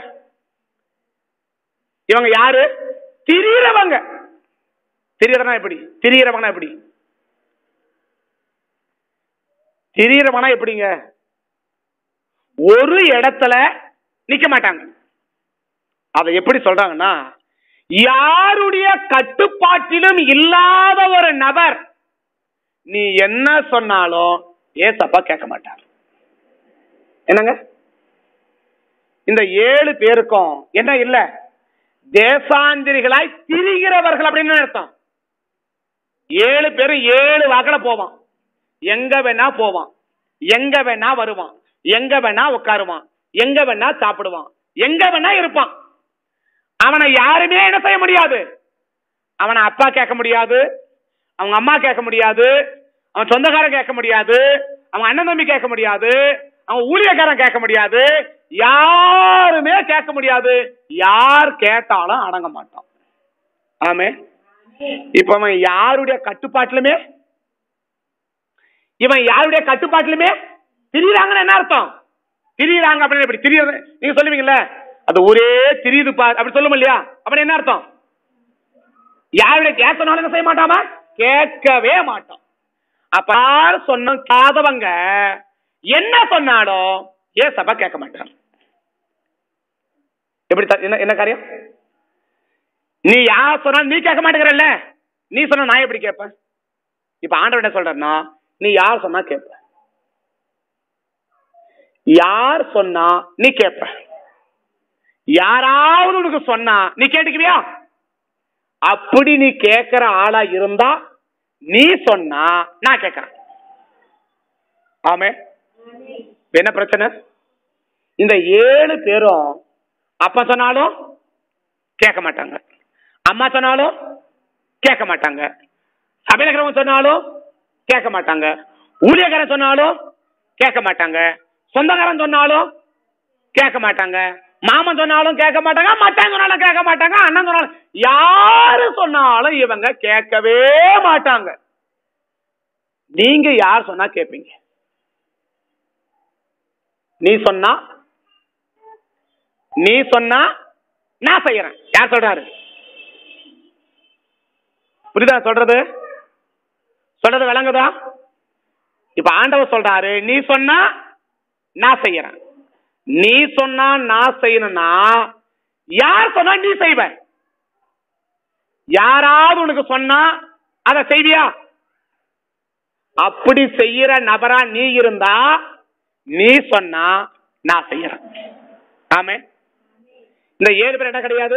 இவங்க யாரு திரியறவங்க திரியறவனா எப்படி திரியறவனா எப்படி திரியறவனா எப்படிங்க ஒரு இடத்துல நிக்க மாட்டாங்க அதை எப்படி சொல்றாங்கன்னா யாருடைய கட்டுப்பாட்டிலும் இல்லாத ஒரு நபர் நீ என்ன சொன்னாலும் ஏசப்பா கேட்க மாட்டார் என்னங்க இந்த ஏழு பேருக்கும் என்ன இல்ல தேசாந்திரிகளாய் திரிகிறவர்கள் அப்படின்னு அர்த்தம் ஏழு பேரும் ஏழு வகல போவான் எங்க வேணா போவான் எங்க வேணா வருவான் எங்க வேணா உட்காருவான் எங்க வேணா சாப்பிடுவான் எங்க வேணா இருப்பான் அவனை யாருமே என்ன செய்ய முடியாது அவனை அப்பா கேட்க முடியாது அவங்க அம்மா கேட்க முடியாது அவன் சொந்தக்காரன் கேட்க முடியாது அவன் அண்ணன் தம்பி கேட்க முடியாது அவன் ஊழியக்காரன் கேட்க முடியாது யாருமே கேட்க முடியாது யார் கேட்டாலும் அடங்க மாட்டான் ஆமே இப்ப அவன் யாருடைய கட்டுப்பாட்டிலுமே இவன் யாருடைய கட்டுப்பாட்டிலுமே திரியுறாங்கன்னு என்ன அர்த்தம் திரியுறாங்க அப்படின்னு எப்படி திரியுறது நீங்க சொல்லுவீங்கல்ல அது ஒரே திரியுது பா அப்படி சொல்லும் இல்லையா அப்படி என்ன அர்த்தம் யாருடைய கேட்கனாலும் என்ன செய்ய மாட்டாமா கேட்கவே மாட்டான் அப்ப யார் சொன்ன காதவங்க என்ன சொன்னாலும் ஏன் சபை கேட்க மாட்டார் எப்படி த- என்ன என்ன காரியம் நீ யார் சொன்னாலும் நீ கேட்க மாட்டேங்கிறல்ல நீ சொன்னா நான் எப்படி கேட்பேன் இப்ப ஆண்டவர் என்ன சொல்றேன்னா நீ யார் சொன்னா கேட்ப யார் சொன்னா நீ கேட்ப யாராவது உனக்கு சொன்னா நீ கேட்டுக்குவியா அப்படி நீ கேட்கிற ஆளா இருந்தா நீ சொன்னா நான் கேட்கறேன் ஆமே இப்ப என்ன பிரச்சனை இந்த ஏழு பேரும் அப்பா சொன்னாலும் கேட்க மாட்டாங்க அம்மா சொன்னாலும் கேட்க மாட்டாங்க சபையில இருக்கிறவங்க சொன்னாலும் கேட்க மாட்டாங்க ஊழியக்காரன் சொன்னாலும் கேட்க மாட்டாங்க சொந்தக்காரன் சொன்னாலும் கேட்க மாட்டாங்க மாமன் சொன்னாலும் கேட்க மாட்டாங்க மச்சான் சொன்னாலும் கேட்க மாட்டாங்க அண்ணன் சொன்னாலும் யாரு சொன்னாலும் இவங்க கேட்கவே மாட்டாங்க நீங்க யார் சொன்னா கேட்பீங்க நீ சொன்னா நீ சொன்னா நான் செய்யறேன் யார் சொல்றாரு புரியுதா சொல்றது சொல்றது விளங்குதா இப்ப ஆண்டவர் சொல்றாரு நீ சொன்னா நான் செய்யறேன் நீ சொன்னா நான் செய்யணும்னா யார் சொன்னா நீ செய்வ யாராவது உனக்கு சொன்னா அத செய்வியா அப்படி செய்யற நபரா நீ இருந்தா நீ சொன்னா நான் செய்யறேன் ஆமே இந்த ஏழு பேர் என்ன கிடையாது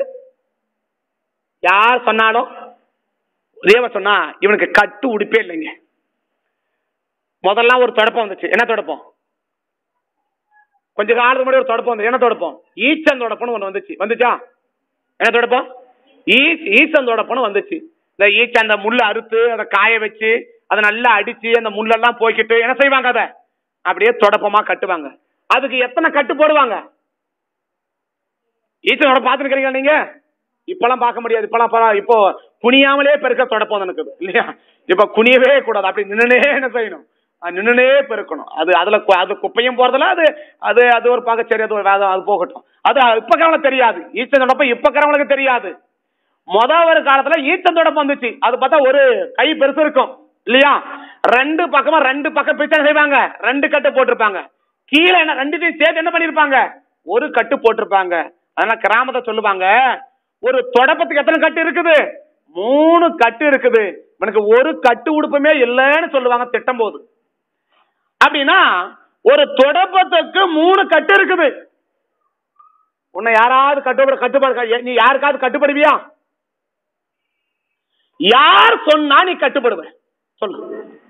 யார் சொன்னாலும் தேவ சொன்னா இவனுக்கு கட்டு உடுப்பே இல்லைங்க முதல்ல ஒரு தொடப்பம் வந்துச்சு என்ன தொடப்பம் கொஞ்ச காலத்துக்கு முன்னாடி ஒரு தொடப்பம் வந்து என்ன தொடப்பம் ஈச்சன் தொடப்பம்னு ஒண்ணு வந்துச்சு வந்துச்சா என்ன தொடப்பம் ஈ ஈச்சன் தொடப்பம்னு வந்துச்சு இந்த ஈச்ச அந்த முள்ளை அறுத்து அதை காய வச்சு அதை நல்லா அடிச்சு அந்த முள்ளெல்லாம் போய்க்கிட்டு என்ன செய்வாங்க அதை அப்படியே தொடப்பமா கட்டுவாங்க அதுக்கு எத்தனை கட்டு போடுவாங்க ஈச்சனோட பார்த்துருக்கீங்களா நீங்க இப்பெல்லாம் பார்க்க முடியாது இப்பெல்லாம் பரவா- இப்போ குனியாமலே பெருக்க தொடப்பம் எனக்கு இல்லையா இப்ப குனியவே கூடாது அப்படி நின்னுனே என்ன செய்யணும் அது நின்னுனே பெருக்கணும் அது அதுல கு- அது குப்பையும் போறதுல அது அது அது ஒரு பார்க்க சரி அது ஒரு வேதம் அது போகட்டும் அது இப்ப கவனம் தெரியாது ஈச்சன் தொடப்பம் இப்ப கரவனுக்கு தெரியாது முத ஒரு காலத்துல ஈச்சன் தொடப்பம் வந்துச்சு அது பார்த்தா ஒரு கை பெருசு இருக்கும் இல்லையா ரெண்டு பக்கமா ரெண்டு பக்கம் பிச்சை செய்வாங்க ரெண்டு கட்டு போட்டிருப்பாங்க கீழே என்ன ரெண்டுத்தையும் சேர்த்து என்ன பண்ணிருப்பாங்க ஒரு கட்டு போட்டிருப்பாங்க அதனால கிராமத்தை சொல்லுவாங்க ஒரு தொடப்பத்துக்கு எத்தனை கட்டு இருக்குது மூணு கட்டு இருக்குது இவனுக்கு ஒரு கட்டு உடுப்புமே இல்லைன்னு சொல்லுவாங்க திட்டம் போது அப்படின்னா ஒரு தொடப்பத்துக்கு மூணு கட்டு இருக்குது உன்னை யாராவது கட்டுப்பட கட்டுப்பட நீ யாருக்காவது கட்டுப்படுவியா யார் சொன்னா நீ கட்டுப்படுவ சொல்லு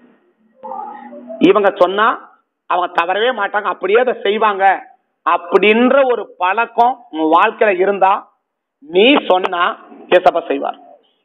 இவங்க சொன்னா அவங்க தவறவே மாட்டாங்க அப்படியே அதை செய்வாங்க அப்படின்ற ஒரு பழக்கம் உன் வாழ்க்கையில இருந்தா நீ சொன்னா ஏசப்பா செய்வார்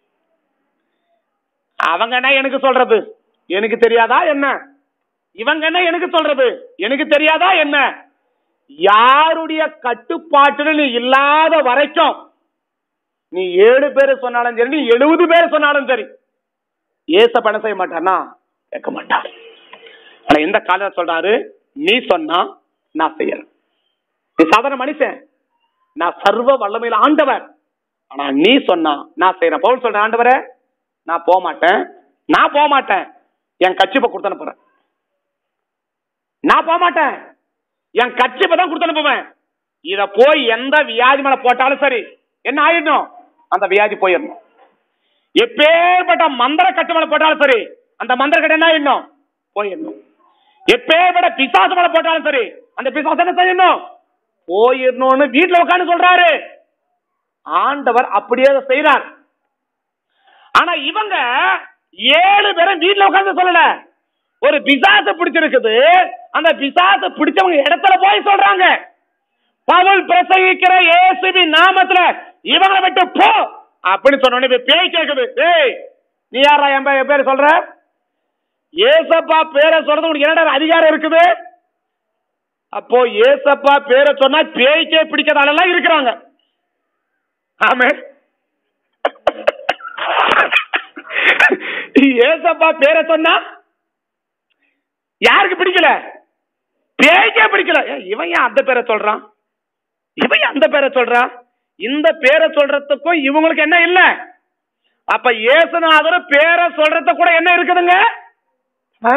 அவங்க என்ன எனக்கு சொல்றது எனக்கு தெரியாதா என்ன இவங்க என்ன எனக்கு சொல்றது எனக்கு தெரியாதா என்ன யாருடைய கட்டுப்பாட்டுல நீ இல்லாத வரைக்கும் நீ ஏழு பேர் சொன்னாலும் சரி நீ எழுபது பேர் சொன்னாலும் சரி ஏச பணம் செய்ய மாட்டானா கேட்க மாட்டார் ஆனா எந்த காலத்துல சொல்றாரு நீ சொன்னா நான் செய்யறேன் நீ சாதாரண மனுஷன் நான் சர்வ வல்லமையில ஆண்டவர் ஆனா நீ சொன்னா நான் செய்யறேன் பவுல் சொல்றேன் ஆண்டவரே நான் போக மாட்டேன் நான் போக மாட்டேன் என் கட்சிப்பை கொடுத்து அனுப்புறேன் நான் போக மாட்டேன் என் கட்சிப்பை தான் கொடுத்து அனுப்புவேன் இத போய் எந்த வியாதி மேல போட்டாலும் சரி என்ன ஆயிடணும் அந்த வியாதி போயிடணும் எப்பேற்பட்ட மந்திர கட்டு மேல போட்டாலும் சரி அந்த மந்திர கட்டு என்ன ஆயிடணும் போயிடணும் எப்பேற்பட்ட பிசாசு மேல போட்டாலும் சரி அந்த பிசாசு என்ன செய்யணும் போயிடணும்னு வீட்டுல உட்காந்து சொல்றாரு ஆண்டவர் அப்படியே அதை செய்யறார் ஆனா இவங்க ஏழு பேரும் வீட்டுல உட்கார்ந்து சொல்லல ஒரு பிசாச பிடிச்சிருக்குது அந்த பிசாச பிடிச்சவங்க இடத்துல போய் சொல்றாங்க பவுல் பிரசங்கிக்கிற இயேசுவி நாமத்துல இவங்களை விட்டு போ அப்படின்னு சொன்ன உடனே இப்ப பேய் கேக்குது ஏய் நீ யாரா என் பே- என் பேர் சொல்ற ஏசப்பா பேரை சொல்றது உனக்கு என்னடா அதிகாரம் இருக்குது அப்போ ஏசப்பா பேரை சொன்னா பேய்க்கே பிடிக்காத ஆளெல்லாம் இருக்கிறாங்க ஆமே ஏசப்பா பேரை சொன்னா யாருக்கு பிடிக்கல பேய்க்கே பிடிக்கல ஏய், இவன் ஏன் அந்த பேரை சொல்றான் இவன் ஏன் அந்த பேரை சொல்றான் இந்த பேரை சொல்றதுக்கும் இவங்களுக்கு என்ன இல்ல அப்ப ஏசுநாதர் பேரை சொல்றது கூட என்ன இருக்குதுங்க ஆ.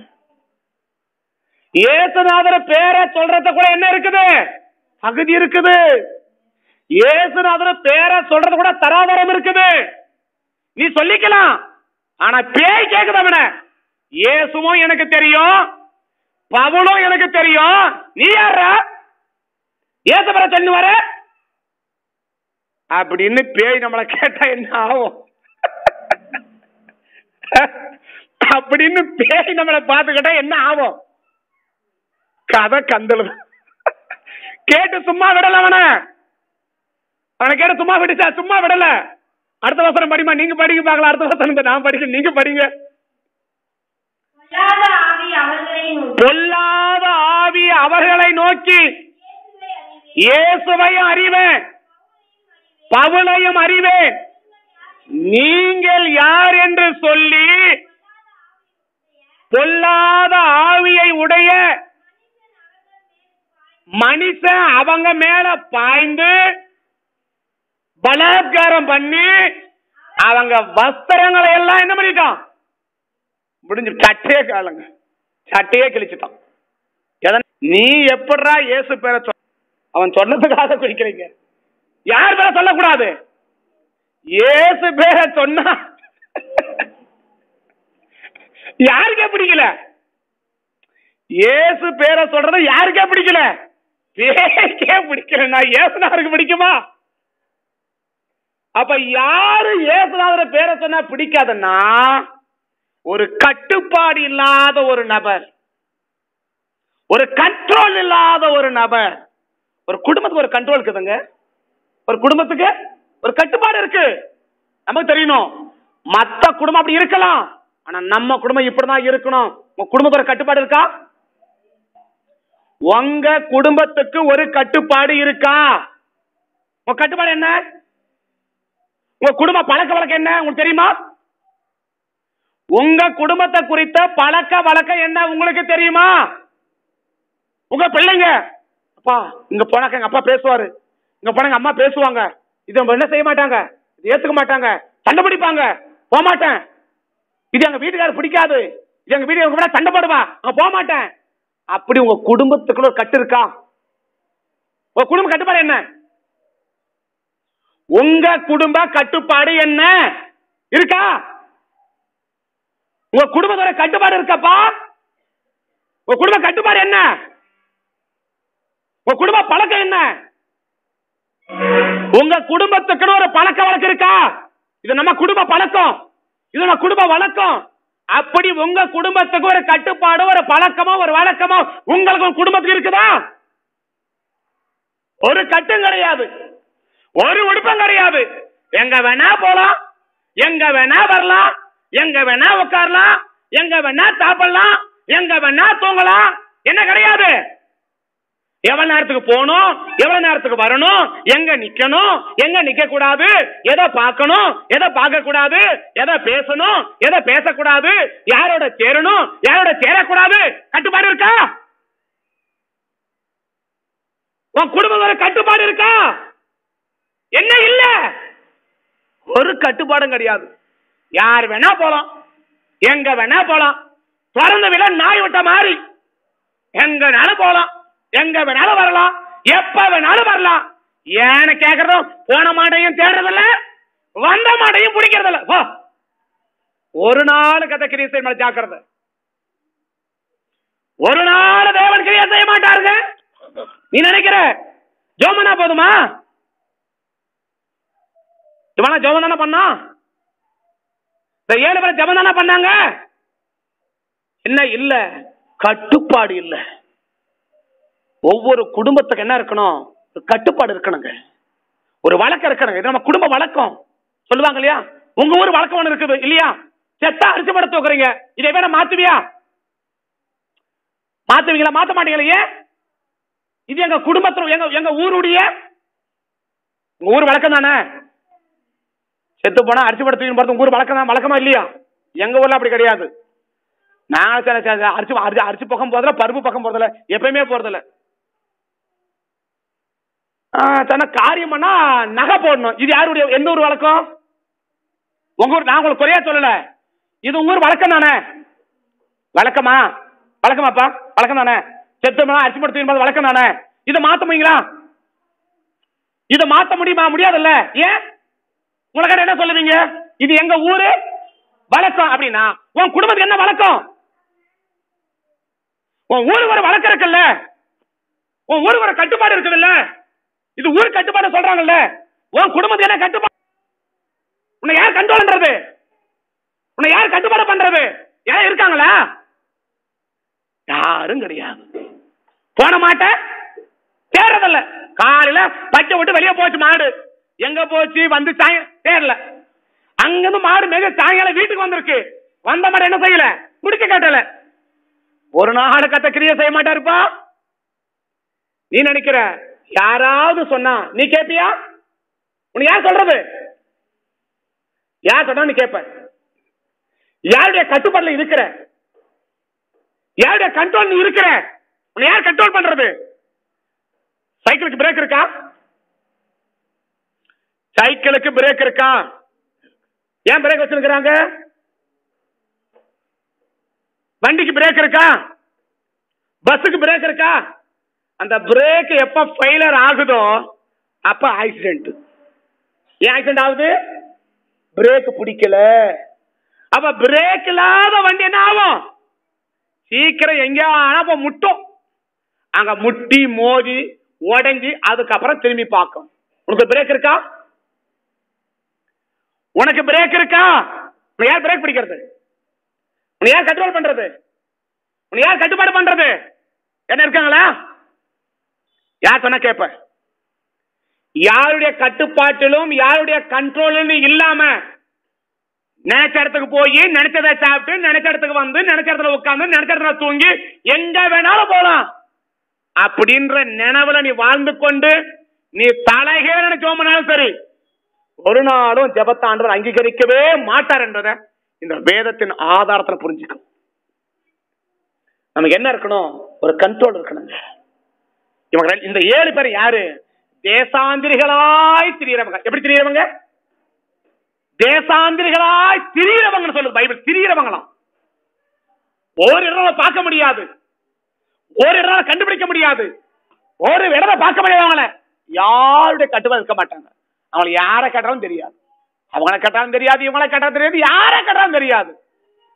ஏசுநாதர் பேரை சொல்றது கூட என்ன இருக்குது தகுதி இருக்குது ஏசுநாதர் பேரை சொல்றது கூட தராதரம் இருக்குது நீ சொல்லிக்கலாம் ஆனா பேய் கேக்குது அவன இயேசுவும் எனக்கு தெரியும் பவுலும் எனக்கு தெரியும் நீ யாரா ஏசு பேரை சொல்லி வர அப்படின்னு பேய் நம்மளை கேட்டா என்ன ஆகும் அப்படின்னு பேய் நம்மளை பார்த்துக்கிட்டா என்ன ஆகும் கதை கந்தலும் கேட்டு சும்மா விடல அவன அவனை கேட்டு சும்மா விட்டுச்சா சும்மா விடல அடுத்த வசனம் படிமா நீங்க படிக்க பார்க்கலாம் அடுத்த வசனம் நான் படிக்க நீங்க படிங்க பொல்லாத ஆவி அவர்களை நோக்கி பொல்லாத ஆவி அவர்களை நோக்கி இயேசுவை அறிவேன். இயேசுவையும் அறிவேன் பவுலையும் அறிவேன் நீங்கள் யார் என்று சொல்லி பொல்லாத ஆவியை உடைய மனுஷன் அவங்க மேல பாய்ந்து பலாத்காரம் பண்ணி அவங்க வஸ்திரங்களை எல்லாம் என்ன பண்ணிட்டான் முடிஞ்சு சட்டையே காலங்க சட்டையே கிழிச்சிட்டான் எதன் நீ எப்படிடா இயேசு பேரை சொல் அவன் சொன்னதுக்காக குடிக்கிறீங்க யார் பேரை சொல்லக்கூடாது இயேசு பேரை சொன்னா யாருக்கே பிடிக்கல இயேசு பேரை சொல்றது யாருக்கே பிடிக்கல பேருக்கே பிடிக்கலன்னா இயேசுநாதருக்கு பிடிக்குமா அப்ப யாரு இயேசுநாதர பேரை சொன்னா பிடிக்காதுன்னா ஒரு கட்டுப்பாடு இல்லாத ஒரு நபர் ஒரு கண்ட்ரோல் இல்லாத ஒரு நபர் ஒரு குடும்பத்துக்கு ஒரு கண்ட்ரோல் இருக்குதுங்க ஒரு குடும்பத்துக்கு ஒரு கட்டுப்பாடு இருக்கு நமக்கு தெரியணும் மத்த குடும்பம் அப்படி இருக்கலாம் ஆனா நம்ம குடும்பம் இப்படிதான் இருக்கணும் உங்க குடும்பத்துக்கு ஒரு கட்டுப்பாடு இருக்கா உங்க குடும்பத்துக்கு ஒரு கட்டுப்பாடு இருக்கா உங்க கட்டுப்பாடு என்ன உங்க குடும்ப பழக்க வழக்கம் என்ன உங்களுக்கு தெரியுமா உங்க குடும்பத்தை குறித்த பழக்க வழக்கம் என்ன உங்களுக்கு தெரியுமா உங்க பிள்ளைங்க அப்பா இங்க போனாக்க எங்க அப்பா பேசுவாரு இங்க போனா எங்க அம்மா பேசுவாங்க இது நம்ம என்ன செய்ய மாட்டாங்க இது ஏத்துக்க மாட்டாங்க சண்டை பிடிப்பாங்க போக மாட்டேன் இது எங்க வீட்டுக்காரர் பிடிக்காது இது எங்க வீட்டுக்கு கூட சண்டை போடுவா அங்க போக மாட்டேன் அப்படி உங்க குடும்பத்துக்குள்ள ஒரு கட்டு இருக்கா உங்க குடும்ப கட்டுப்பாடு என்ன உங்க குடும்ப கட்டுப்பாடு என்ன இருக்கா உங்க குடும்பத்தோட கட்டுப்பாடு இருக்கப்பா உங்க குடும்ப கட்டுப்பாடு என்ன உங்க குடும்ப பழக்கம் என்ன உங்க குடும்பத்துக்குன்னு ஒரு பழக்க வழக்கம் இருக்கா இது நம்ம குடும்ப பழக்கம் இது நம்ம குடும்ப வழக்கம் அப்படி உங்க குடும்பத்துக்கு ஒரு கட்டுப்பாடு ஒரு பழக்கமோ ஒரு வழக்கமோ உங்களுக்கு உங்க குடும்பத்துக்கு இருக்குதா ஒரு கட்டும் கிடையாது ஒரு உடுப்பும் கிடையாது எங்க வேணா போலாம் எங்க வேணா வரலாம் எங்க வேணா உட்காரலாம் எங்க வேணா சாப்பிடலாம் எங்க வேணா தூங்கலாம் என்ன கிடையாது எவ்வளவு நேரத்துக்கு போகணும் எவ்வளவு நேரத்துக்கு வரணும் எங்க நிக்கணும் எங்க நிக்க கூடாது எதை பார்க்கணும் எதை பார்க்க கூடாது எதை பேசணும் எதை பேசக்கூடாது யாரோட சேரணும் யாரோட சேரக்கூடாது கட்டுப்பாடு இருக்கா உன் குடும்பம் ஒரு கட்டுப்பாடு இருக்கா என்ன இல்ல ஒரு கட்டுப்பாடும் கிடையாது யார் வேணா போலாம் எங்க வேணா போலாம் திறந்த விட நாய் விட்ட மாதிரி எங்க வேணாலும் போலாம் எங்க வேணாலும் வரலாம் எப்ப வேணாலும் வரலாம் ஏன்னு கேக்குறதும் போன மாட்டையும் தேடுறதில்ல வந்த மாட்டையும் பிடிக்கிறதில்ல போ ஒரு நாள் கதை கிரியை செய்ய மாட்டே ஜாக்கிரதை ஒரு நாள் தேவன் கிரியை செய்ய மாட்டாருங்க நீ நினைக்கிற ஜோமனா போதுமா இவனா ஜோமன் தானே பண்ணா இந்த ஏழு பேர் ஜபம் தானே பண்ணாங்க என்ன இல்ல கட்டுப்பாடு இல்ல ஒவ்வொரு குடும்பத்துக்கு என்ன இருக்கணும் ஒரு கட்டுப்பாடு இருக்கணுங்க ஒரு வழக்கம் இருக்கணுங்க இது நம்ம குடும்ப வழக்கம் சொல்லுவாங்க இல்லையா உங்க ஊர் வழக்கம் ஒண்ணு இருக்குது இல்லையா செத்தா அரிசி பட தூக்குறீங்க இதை வேணா மாத்துவியா மாத்துவீங்களா மாத்த மாட்டீங்களா ஏன் இது எங்க குடும்பத்துல எங்க எங்க ஊருடைய உங்க ஊர் வழக்கம் தானே செத்து போனா அரிசி பட தூக்கி போறது உங்க ஊர் வழக்கம் தான் வழக்கமா இல்லையா எங்க ஊர்ல அப்படி கிடையாது நான் சில- சில- சில அரிசி அரிசி அரிசி பக்கம் போறதுல பருப்பு பக்கம் போறதுல எப்பயுமே போறதில்ல தன காரியம் பண்ணா நகை போடணும் இது யாருடைய எந்த ஊர் வழக்கம் உங்க ஊர் நான் உங்களுக்கு குறையா சொல்லல இது உங்க ஊர் வழக்கம் தானே வழக்கமா வழக்கமாப்பா வழக்கம் தானே செத்துமா அரிசி படுத்து என்பது வழக்கம் தானே இதை மாத்த முடியுங்களா இதை மாத்த முடியுமா முடியாதுல்ல ஏன் உனக்கு என்ன சொல்லுவீங்க இது எங்க ஊரு வழக்கம் அப்படின்னா உன் குடும்பத்துக்கு என்ன வழக்கம் உன் ஊருக்கு ஒரு வழக்கம் இருக்குல்ல உன் ஊருக்கு ஒரு கட்டுப்பாடு இருக்குதுல்ல இது ஊர் கட்டுப்பாடு சொல்றாங்கல்ல உன் குடும்பத்துக்கு என்ன கட்டுப்பாடு உன்னை யார் கண்ட்ரோல் பண்றது உன்னை யார் கட்டுப்பாடு பண்றது யாரும் இருக்காங்களா யாரும் கிடையாது போன மாட்டேன் தேடுறதில்ல காலையில பச்சை விட்டு வெளியே போச்சு மாடு எங்க போச்சு வந்து சாய தேடல அங்கிருந்து மாடு மிக சாயங்காலம் வீட்டுக்கு வந்திருக்கு வந்த மாடு என்ன செய்யல முடிக்க காட்டல ஒரு நாள் கத்த கிரியை செய்ய மாட்டாருப்பா நீ நினைக்கிற யாராவது சொன்னா நீ கேப்பியா உனக்கு யார் சொல்றது யார் சொன்னா நீ கேப்ப யாருடைய கட்டுப்பாடுல இருக்கிற யாருடைய கண்ட்ரோல் நீ இருக்கிற உன்னை யார் கண்ட்ரோல் பண்றது சைக்கிளுக்கு பிரேக் இருக்கா சைக்கிளுக்கு பிரேக் இருக்கா ஏன் பிரேக் வச்சிருக்கிறாங்க வண்டிக்கு பிரேக் இருக்கா பஸ்ஸுக்கு பிரேக் இருக்கா அந்த பிரேக் எப்ப ஃபெயிலர் ஆகுதோ அப்ப ஆக்சிடென்ட் ஏன் ஆக்சிடென்ட் ஆகுது பிரேக் பிடிக்கல அப்ப பிரேக் இல்லாத வண்டி என்ன ஆகும் சீக்கிரம் எங்கேயா ஆனா அப்ப முட்டும் அங்க முட்டி மோதி உடைஞ்சி அதுக்கப்புறம் திரும்பி பார்க்கும் உனக்கு பிரேக் இருக்கா உனக்கு பிரேக் இருக்கா உன்னை யார் பிரேக் பிடிக்கிறது உன்னை யார் கண்ட்ரோல் பண்றது உன்னை யார் கட்டுப்பாடு பண்றது என்ன இருக்காங்களா யார் சொன்னா கேப்ப யாருடைய கட்டுப்பாட்டிலும் யாருடைய கண்ட்ரோலும் இல்லாம நினைச்ச இடத்துக்கு போய் நினைச்சதை சாப்பிட்டு நினைச்ச இடத்துக்கு வந்து நினைச்ச இடத்துல உட்கார்ந்து நினைச்ச இடத்துல தூங்கி எங்க வேணாலும் போலாம் அப்படின்ற நினைவுல நீ வாழ்ந்து கொண்டு நீ தலைகேற ஜோமனாலும் சரி ஒரு நாளும் ஜபத்தாண்டவர் அங்கீகரிக்கவே மாட்டார் என்றத இந்த வேதத்தின் ஆதாரத்துல புரிஞ்சுக்கும் நமக்கு என்ன இருக்கணும் ஒரு கண்ட்ரோல் இருக்கணுங்க இவங்க ரெண்டு- இந்த ஏழு பேர் யாரு தேசாந்திரிகளாய் திரியறவங்க எப்படி திரியறவங்க தேசாந்திரிகளாய் திரியறவங்க சொல்லுது பைபிள் திரியறவங்களாம் ஒரு இடம் பார்க்க முடியாது ஒரு இடம் கண்டுபிடிக்க முடியாது ஒரு இடத்தை பார்க்க முடியாது அவங்கள யாருடைய கட்டுப்பாடு இருக்க மாட்டாங்க அவங்களை யாரை கேட்டாலும் தெரியாது அவங்கள கேட்டாலும் தெரியாது இவங்கள கேட்டாலும் தெரியாது யாரை கேட்டாலும் தெரியாது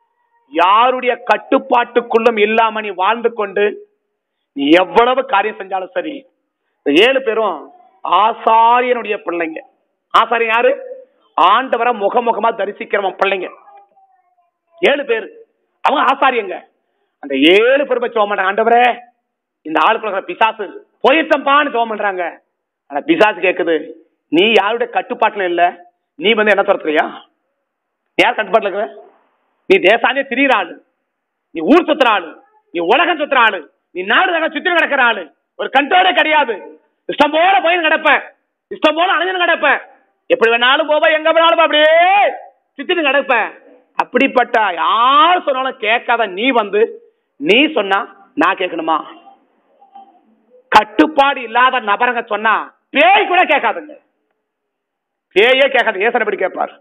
யாருடைய கட்டுப்பாட்டுக்குள்ளும் இல்லாம நீ வாழ்ந்து கொண்டு நீ எவ்வளவு காரியம் செஞ்சாலும் சரி இந்த ஏழு பேரும் ஆசாரியனுடைய பிள்ளைங்க ஆசாரியன் யாரு ஆண்டவரை முகமுகமா தரிசிக்கிறவன் பிள்ளைங்க ஏழு பேர் அவங்க ஆசாரியங்க அந்த ஏழு பேர் போய் ஜெபம் பண்றாங்க ஆண்டவரே இந்த ஆளுக்குள்ள பிசாசு போயிட்டம்பான்னு ஜெபம் பண்றாங்க ஆனா பிசாசு கேக்குது நீ யாருடைய கட்டுப்பாட்டுல இல்ல நீ வந்து என்ன துரத்துறியா யார் கட்டுப்பாட்டுல இருக்கிற நீ தேசாந்தே திரியிற ஆளு நீ ஊர் சுத்துற ஆளு நீ உலகம் சுத்துற ஆளு நீ நாடு நகர சுத்தி கிடக்கிற ஆளு ஒரு கண்ட்ரோலே கிடையாது இஷ்டம் போல போய் கிடப்ப இஷ்டம் போல அணைஞ்சு கிடப்ப எப்படி வேணாலும் போவ எங்க வேணாலும் போ, அப்படியே சுத்திட்டு கிடப்ப அப்படிப்பட்ட யார் சொன்னாலும் கேட்காத நீ வந்து நீ சொன்னா நான் கேட்கணுமா கட்டுப்பாடு இல்லாத நபரங்க சொன்னா பேய் கூட கேட்காதுங்க பேயே கேட்காது ஏசன் எப்படி கேட்பார்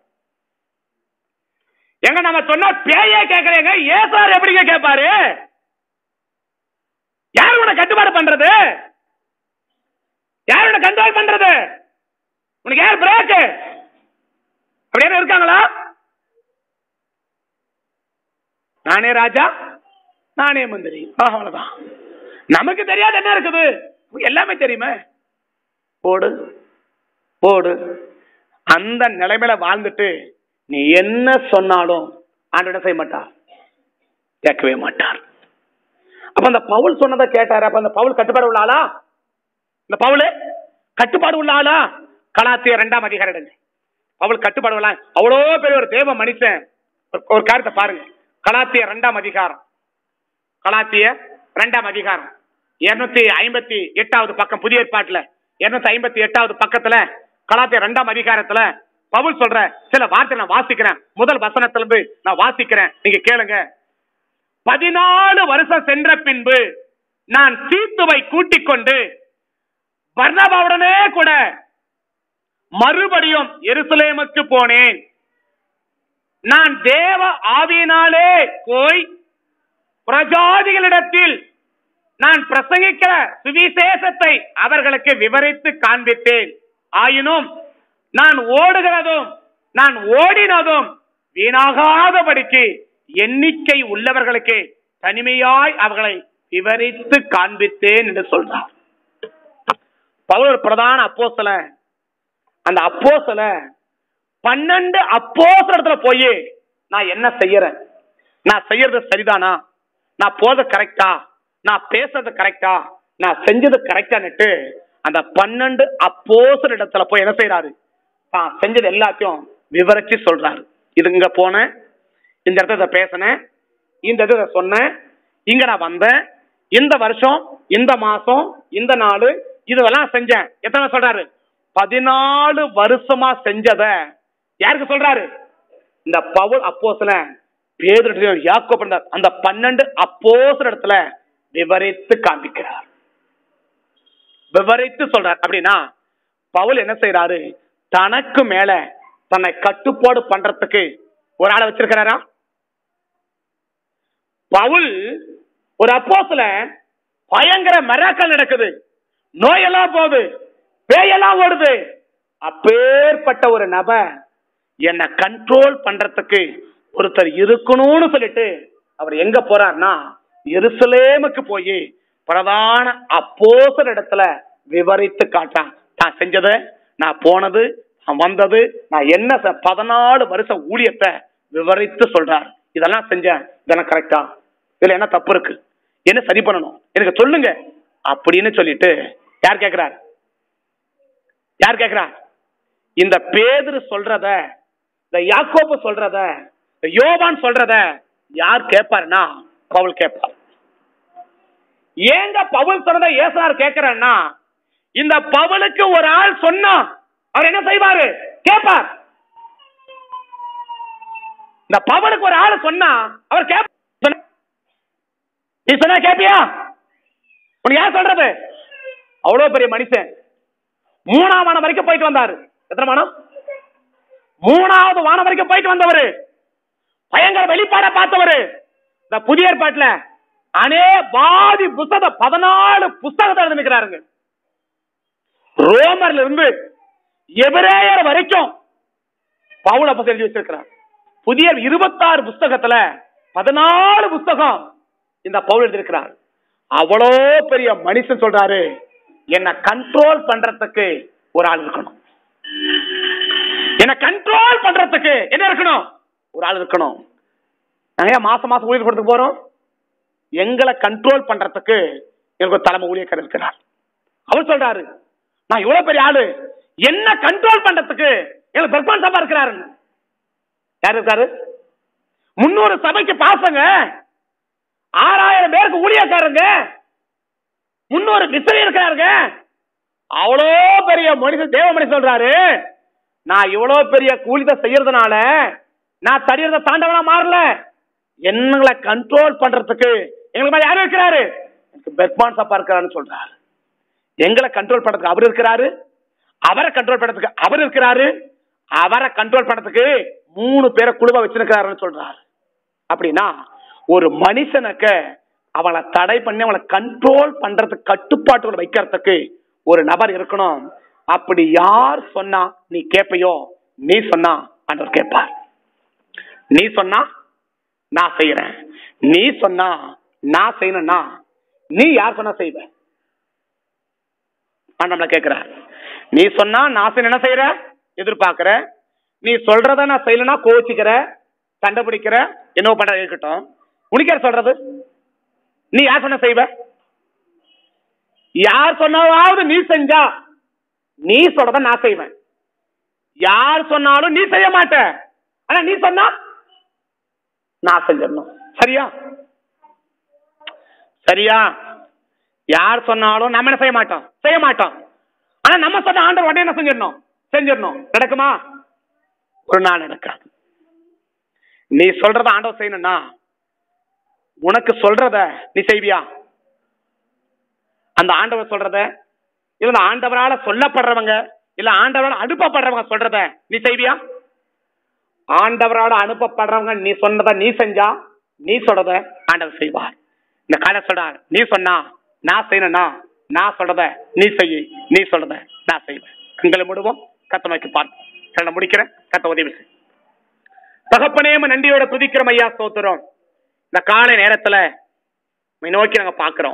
எங்க நம்ம சொன்னா பேயே கேட்கறேங்க ஏசார் எப்படிங்க கேட்பாரு யார் உன கட்டுப்பாடு பண்றது யார் உன கண்ட்ரோல் பண்றது உனக்கு யார் பிரேக் அப்படின்னு இருக்காங்களா நானே ராஜா நானே மந்திரி ஆஹ், அவ்வளவுதான் நமக்கு தெரியாது என்ன இருக்குது எல்லாமே தெரியுமே போடு போடு அந்த நிலைமையில வாழ்ந்துட்டு நீ என்ன சொன்னாலும் ஆண்டோட செய்ய மாட்டார் கேட்கவே மாட்டார் அப்ப அந்த பவுல் சொன்னதை கேட்டாரு அப்ப அந்த பவுல் கட்டுப்பாடு உள்ள ஆளா இந்த பவுல் கட்டுப்பாடு உள்ள ஆளா கலாத்திய ரெண்டாம் அதிகாரம் எடுங்க பவுல் கட்டுப்பாடு உள்ள ஆள். அவ்வளோ பெரிய ஒரு தேவ மனுஷன் ஒரு- ஒரு காரியத்தை பாருங்க கலாத்திய ரெண்டாம் அதிகாரம் கலாத்திய ரெண்டாம் அதிகாரம் இருநூத்தி ஐம்பத்தி எட்டாவது பக்கம் புதிய ஏற்பாட்டுல இருநூத்தி ஐம்பத்தி எட்டாவது பக்கத்துல கலாத்திய ரெண்டாம் அதிகாரத்துல பவுல் சொல்ற சில வார்த்தை நான் வாசிக்கிறேன் முதல் வசனத்துல இருந்து நான் வாசிக்கிறேன் நீங்க கேளுங்க பதினாலு வருஷம் சென்ற பின்பு நான் தீத்துவை கூட்டிக் கொண்டு பர்னபாவுடனே கூட மறுபடியும் எருசலேமுக்கு போனேன் நான் தேவ ஆவியினாலே போய் பிரஜாதிகளிடத்தில் நான் பிரசங்கிக்கிற சுவிசேஷத்தை அவர்களுக்கு விவரித்து காண்பித்தேன் ஆயினும் நான் ஓடுகிறதும் நான் ஓடினதும் வீணாகாதபடிக்கு எண்ணிக்கை உள்ளவர்களுக்கு தனிமையாய் அவர்களை விவரித்து காண்பித்தேன் என்று சொல்றார் பவுல் ஒரு பிரதான அப்போஸ்தல அந்த அப்போஸ்தல பன்னெண்டு அப்போஸ்தலத்துல போய் நான் என்ன செய்யறேன் நான் செய்யறது சரிதானா நான் போறது கரெக்டா நான் பேசுறது கரெக்டா நான் செஞ்சது கரெக்டான்னுட்டு அந்த பன்னெண்டு அப்போசர் இடத்துல போய் என்ன செய்யறாரு தான் செஞ்சது எல்லாத்தையும் விவரிச்சு சொல்றாரு இது இங்க போனேன் இந்த இடத்துல இதை பேசினேன் இந்த இடத்துல இதை சொன்னேன் இங்க நான் வந்தேன் இந்த வருஷம் இந்த மாசம் இந்த நாள் இதெல்லாம் செஞ்சேன் எத்தனை சொல்றாரு பதினாலு வருஷமா செஞ்சத யாருக்கு சொல்றாரு இந்த பவுல் அப்போஸ்தல பேதுரு யாக்கோப் இருந்தார். அந்த பன்னெண்டு அப்போஸ்தலர் இடத்துல விவரித்து காண்பிக்கிறார் விவரித்து சொல்றார் அப்படின்னா பவுல் என்ன செய்யறாரு தனக்கு மேல தன்னை கட்டுப்பாடு பண்றதுக்கு ஒரு ஆளை வச்சிருக்கிறாரா பவுல் ஒரு அப்போஸ்தல பயங்கர மராக்கள் நடக்குது நோயெல்லாம் போகுது பேயெல்லாம் ஓடுது அப்பேற்பட்ட ஒரு நபர் என்னை கண்ட்ரோல் பண்றதுக்கு ஒருத்தர் இருக்கணும்னு சொல்லிட்டு அவர் எங்க போறார்னா எருசலேமுக்கு போய் பிரதான அப்போசர் இடத்துல விவரித்து காட்டான் நான் செஞ்சதை நான் போனது நான் வந்தது நான் என்ன செ- பதினாலு வருஷம் ஊழியத்தை விவரித்து சொல்றார் இதெல்லாம் செஞ்சேன் இதெல்லாம் கரெக்டா இதுல என்ன தப்பு இருக்கு என்ன சரி பண்ணணும் எனக்கு சொல்லுங்க அப்படின்னு சொல்லிட்டு யார் கேக்குறார் யார் கேக்குறா இந்த பேதுரு சொல்றத இந்த யாக்கோபு சொல்றத இந்த யோவான் சொல்றத யார் கேட்பாருன்னா பவுல் கேட்பார் ஏங்க பவுல் சொன்னதை ஏசார் கேட்கிறேன்னா இந்த பவுலுக்கு ஒரு ஆள் சொன்னா அவர் என்ன செய்வாரு கேட்பார் இந்த பவுலுக்கு ஒரு ஆள் சொன்னா அவர் கேட்பார் நீ சொன்னா கேப்பியா உனக்கு யார் சொல்றது அவ்வளவு பெரிய மனுஷன் மூணாம் வானம் வரைக்கும் போயிட்டு வந்தாரு எத்தனை வானம் மூணாவது வானம் வரைக்கும் போயிட்டு வந்தவரு பயங்கர வெளிப்பாட பார்த்தவரு இந்த புதிய ஏற்பாட்டுல அனே பாதி புத்தக பதினாலு புஸ்தகத்தை எழுதிக்கிறாருங்க ரோமர்ல இருந்து எபிரேயர் வரைக்கும் பவுல் அப்ப எழுதி வச்சிருக்கிறார் புதிய இருபத்தாறு புஸ்தகத்துல பதினாலு புஸ்தகம் இந்த பவுல் எழுதியிருக்கிறார் அவ்வளோ பெரிய மனுஷன் சொல்றாரு என்ன கண்ட்ரோல் பண்றதுக்கு ஒரு ஆள் இருக்கணும் என்ன கண்ட்ரோல் பண்றதுக்கு என்ன இருக்கணும் ஒரு ஆள் இருக்கணும் நாங்க ஏன் மாசம் மாசம் ஊழியர் கொடுத்து போறோம் எங்களை கண்ட்ரோல் பண்றதுக்கு எனக்கு ஒரு தலைமை ஊழியக்காரர் இருக்கிறார் அவர் சொல்றாரு நான் இவ்வளவு பெரிய ஆளு என்ன கண்ட்ரோல் பண்றதுக்கு எனக்கு பெர்மான் சபா இருக்கிறாரு யார் இருக்காரு முன்னூறு சபைக்கு பாசங்க ஆறாயிரம் பேருக்கு ஊழியக்காரங்க முன்னூறு மிஸ்ரி இருக்கிறாருங்க அவ்வளோ பெரிய மனுஷன் தேவ மனுஷன் சொல்றாரு நான் இவ்வளவு பெரிய கூலித செய்யறதுனால நான் தடியறத தாண்டவனா மாறல எங்களை கண்ட்ரோல் பண்றதுக்கு எங்களுக்கு மேல யாரு இருக்கிறாரு எனக்கு பெர்மான் சப்பா இருக்கிறாருன்னு சொல்றாரு எங்களை கண்ட்ரோல் பண்றதுக்கு அவர் இருக்கிறாரு அவரை கண்ட்ரோல் பண்றதுக்கு அவர் இருக்கிறாரு அவரை கண்ட்ரோல் பண்றதுக்கு மூணு பேரை குழுவ வச்சிருக்கிறாருன்னு சொல்றாரு அப்படின்னா ஒரு மனுஷனுக்கு அவளை தடை பண்ணி அவளை கண்ட்ரோல் பண்றதுக்கு கட்டுப்பாட்டுகளை வைக்கிறதுக்கு ஒரு நபர் இருக்கணும் அப்படி யார் சொன்னா நீ கேட்பையோ நீ சொன்னா ஆண்டவர் கேட்பார் நீ சொன்னா நான் செய்யறேன் நீ சொன்னா நான் செய்யணும்னா நீ யார் சொன்னா செய்வ ஆண்டவனை கேட்கிறார் நீ சொன்னா நான் செய்ய என்ன செய்யற எதிர்பார்க்கிற நீ சொல்றத நான் செய்யலனா கோச்சிக்கிற சண்டை பிடிக்கிற என்ன பண்ற இருக்கட்டும் உனக்கு யார் சொல்றது நீ யார் சொன்ன செய்வ யார் சொன்னாவது நீ செஞ்சா நீ சொல்றத நான் செய்வேன் யார் சொன்னாலும் நீ செய்ய மாட்ட ஆனா நீ சொன்னா நான் செஞ்சிடணும் சரியா சரியா யார் சொன்னாலும் நம்ம என்ன செய்ய மாட்டோம் செய்ய மாட்டோம் ஆனா நம்ம சொன்ன ஆண்டவர் உடனே என்ன செஞ்சிடணும் செஞ்சிடணும் நடக்குமா ஒரு நாள் நடக்காது நீ சொல்றத ஆண்டவர் செய்யணும்னா உனக்கு சொல்றத நீ செய்வியா அந்த ஆண்டவர் சொல்றத இல்ல அந்த ஆண்டவரால சொல்லப்படுறவங்க இல்ல ஆண்டவரால அனுப்பப்படுறவங்க சொல்றத நீ செய்வியா ஆண்டவரால அனுப்பப்படுறவங்க நீ சொன்னத நீ செஞ்சா நீ சொல்றத ஆண்டவர் செய்வார் இந்த காலை சொல்றார் நீ சொன்னா நான் செய்யணும்னா நான் சொல்றத நீ செய் நீ சொல்றத நான் செய்வேன் கண்களை மூடுவோம் கத்த நோக்கி பார்ப்போம் கண்ணை முடிக்கிறேன் கத்த உதவி செய் தகப்பனே உம்மை நன்றியோட துதிக்கிறோம் ஐயா ஸ்தோத்திரம் இந்த காலை நேரத்துல உம்மை நோக்கி நாங்க பாக்குறோம்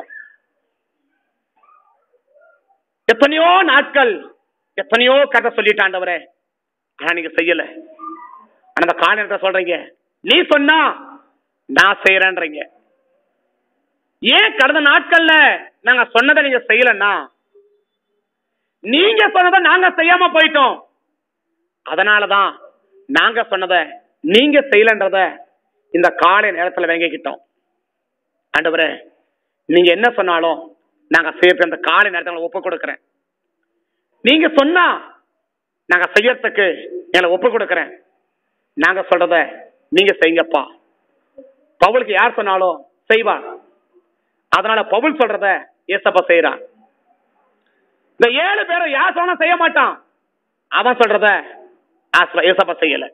எத்தனையோ நாட்கள் எத்தனையோ கதை சொல்லிட்டாண்டவரே ஆனா நீங்க செய்யல ஆனா அந்த காலை நேரத்தை சொல்றீங்க நீ சொன்னா நான் செய்யறேன்றீங்க ஏன் கடந்த நாட்கள்ல நாங்க சொன்னதை நீங்க செய்யலன்னா நீங்க சொன்னதை நாங்க செய்யாம போயிட்டோம் அதனாலதான் நாங்க சொன்னதை நீங்க செய்யலன்றத இந்த காலை நேரத்துல வாங்கிக்கிட்டோம் ஆண்டவரே நீங்க என்ன சொன்னாலும் நாங்க செய்யறதுக்கு அந்த காலை நேரத்துல ஒப்பு கொடுக்கிறேன் நீங்க சொன்னா நாங்க செய்யறதுக்கு எங்களை ஒப்பு கொடுக்கிறேன் நாங்க சொல்றத நீங்க செய்யுங்கப்பா பவுலுக்கு யார் சொன்னாலும் செய்வார் அதனால பவுல் சொல்றத ஏசப்பா செய்யறான் இந்த ஏழு பேரும் யார் சொன்னா செய்ய மாட்டான் அவன் சொல்றத ஆஸ்வ- ஏசப்பா செய்யல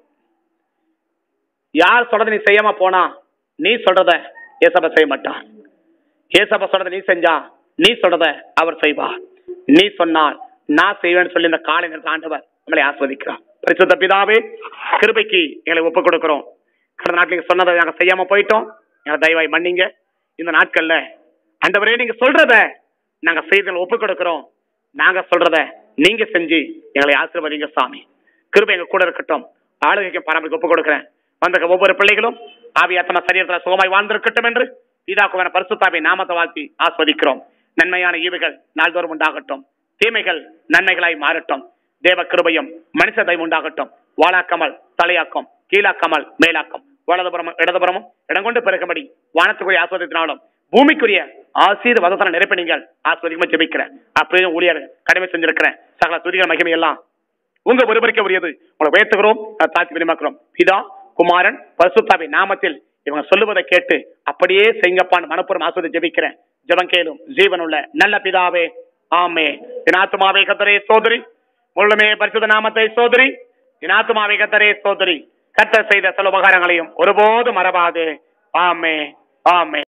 யார் சொல்றத நீ செய்யாம போனா நீ சொல்றத ஏசப்பா செய்ய மாட்டான் ஏசப்பா சொல்றத நீ செஞ்சா நீ சொல்றத அவர் செய்வார் நீ சொன்னால் நான் செய்வேன்னு சொல்லி இந்த காலை நேரத்தில் ஆண்டவர் நம்மளை ஆஸ்வதிக்கிறார் பரிசுத்த பிதாவே கிருபைக்கு எங்களை ஒப்பு கொடுக்கிறோம் கடந்த நாட்கள் நீங்க சொன்னதை நாங்க செய்யாம போயிட்டோம் எங்களை தயவாய் மன்னிங்க இந்த நாட்கள்ல ஆண்டவரே நீங்க சொல்றத நாங்க செய்தல் ஒப்பு கொடுக்கிறோம் நாங்க சொல்றத நீங்க செஞ்சு எங்களை ஆசீர்வதிங்க சாமி கிருபை எங்க கூட இருக்கட்டும் ஆளுகைக்கும் பராமரிக்க ஒப்பு கொடுக்கிறேன் வந்த ஒவ்வொரு பிள்ளைகளும் ஆவியாத்தம சரீரத்தில் சுகமாய் வாழ்ந்திருக்கட்டும் என்று பிதாக்குவன பரிசுத்தாவை நாமத்தை வாழ்த்தி ஆஸ்வதிக்கிறோம் நன்மையான ஈவுகள் நாள்தோறும் உண்டாகட்டும் தீமைகள் நன்மைகளாய் மாறட்டும் தேவ கிருபையும் மனுஷ தயவு உண்டாகட்டும் வாழாக்கமல் தலையாக்கம் கீழாக்கமல் மேலாக்கம் வலதுபுறமும் இடதுபுறமும் இடங்கொண்டு பிறக்கும்படி வானத்துக்குரிய ஆஸ்வதித்தினாலும் பூமிக்குரிய ஆசீர்வாதத்தான நிரப்பி நீங்கள் ஆஸ்வதிக்குமா ஜெபிக்கிறேன் அப்படியே ஊழியர் கடமை செஞ்சிருக்கிறேன் சகல துதிகள் மகிமை எல்லாம் உங்க ஒருவருக்கே உரியது உங்களை உயர்த்துகிறோம் அதை தாழ்த்தி விரிமாக்குறோம் பிதா குமாரன் பரிசுத்தாவி நாமத்தில் இவங்க சொல்லுவதை கேட்டு அப்படியே செய்யுங்கப்பான்னு மனப்புறம் ஆஸ்வதி ஜெபிக்கிறேன் ஜெபம் கேளும் ஜீவனுள்ள நல்ல பிதாவே ஆமே என் ஆத்துமாவே கத்தரே சோதரி முழுமே பரிசுத்த நாமத்தை சோதரி என் ஆத்துமாவே கத்தரே சோதரி கத்த செய்த சில உபகாரங்களையும் ஒருபோதும் மறவாது ஆமே ஆமே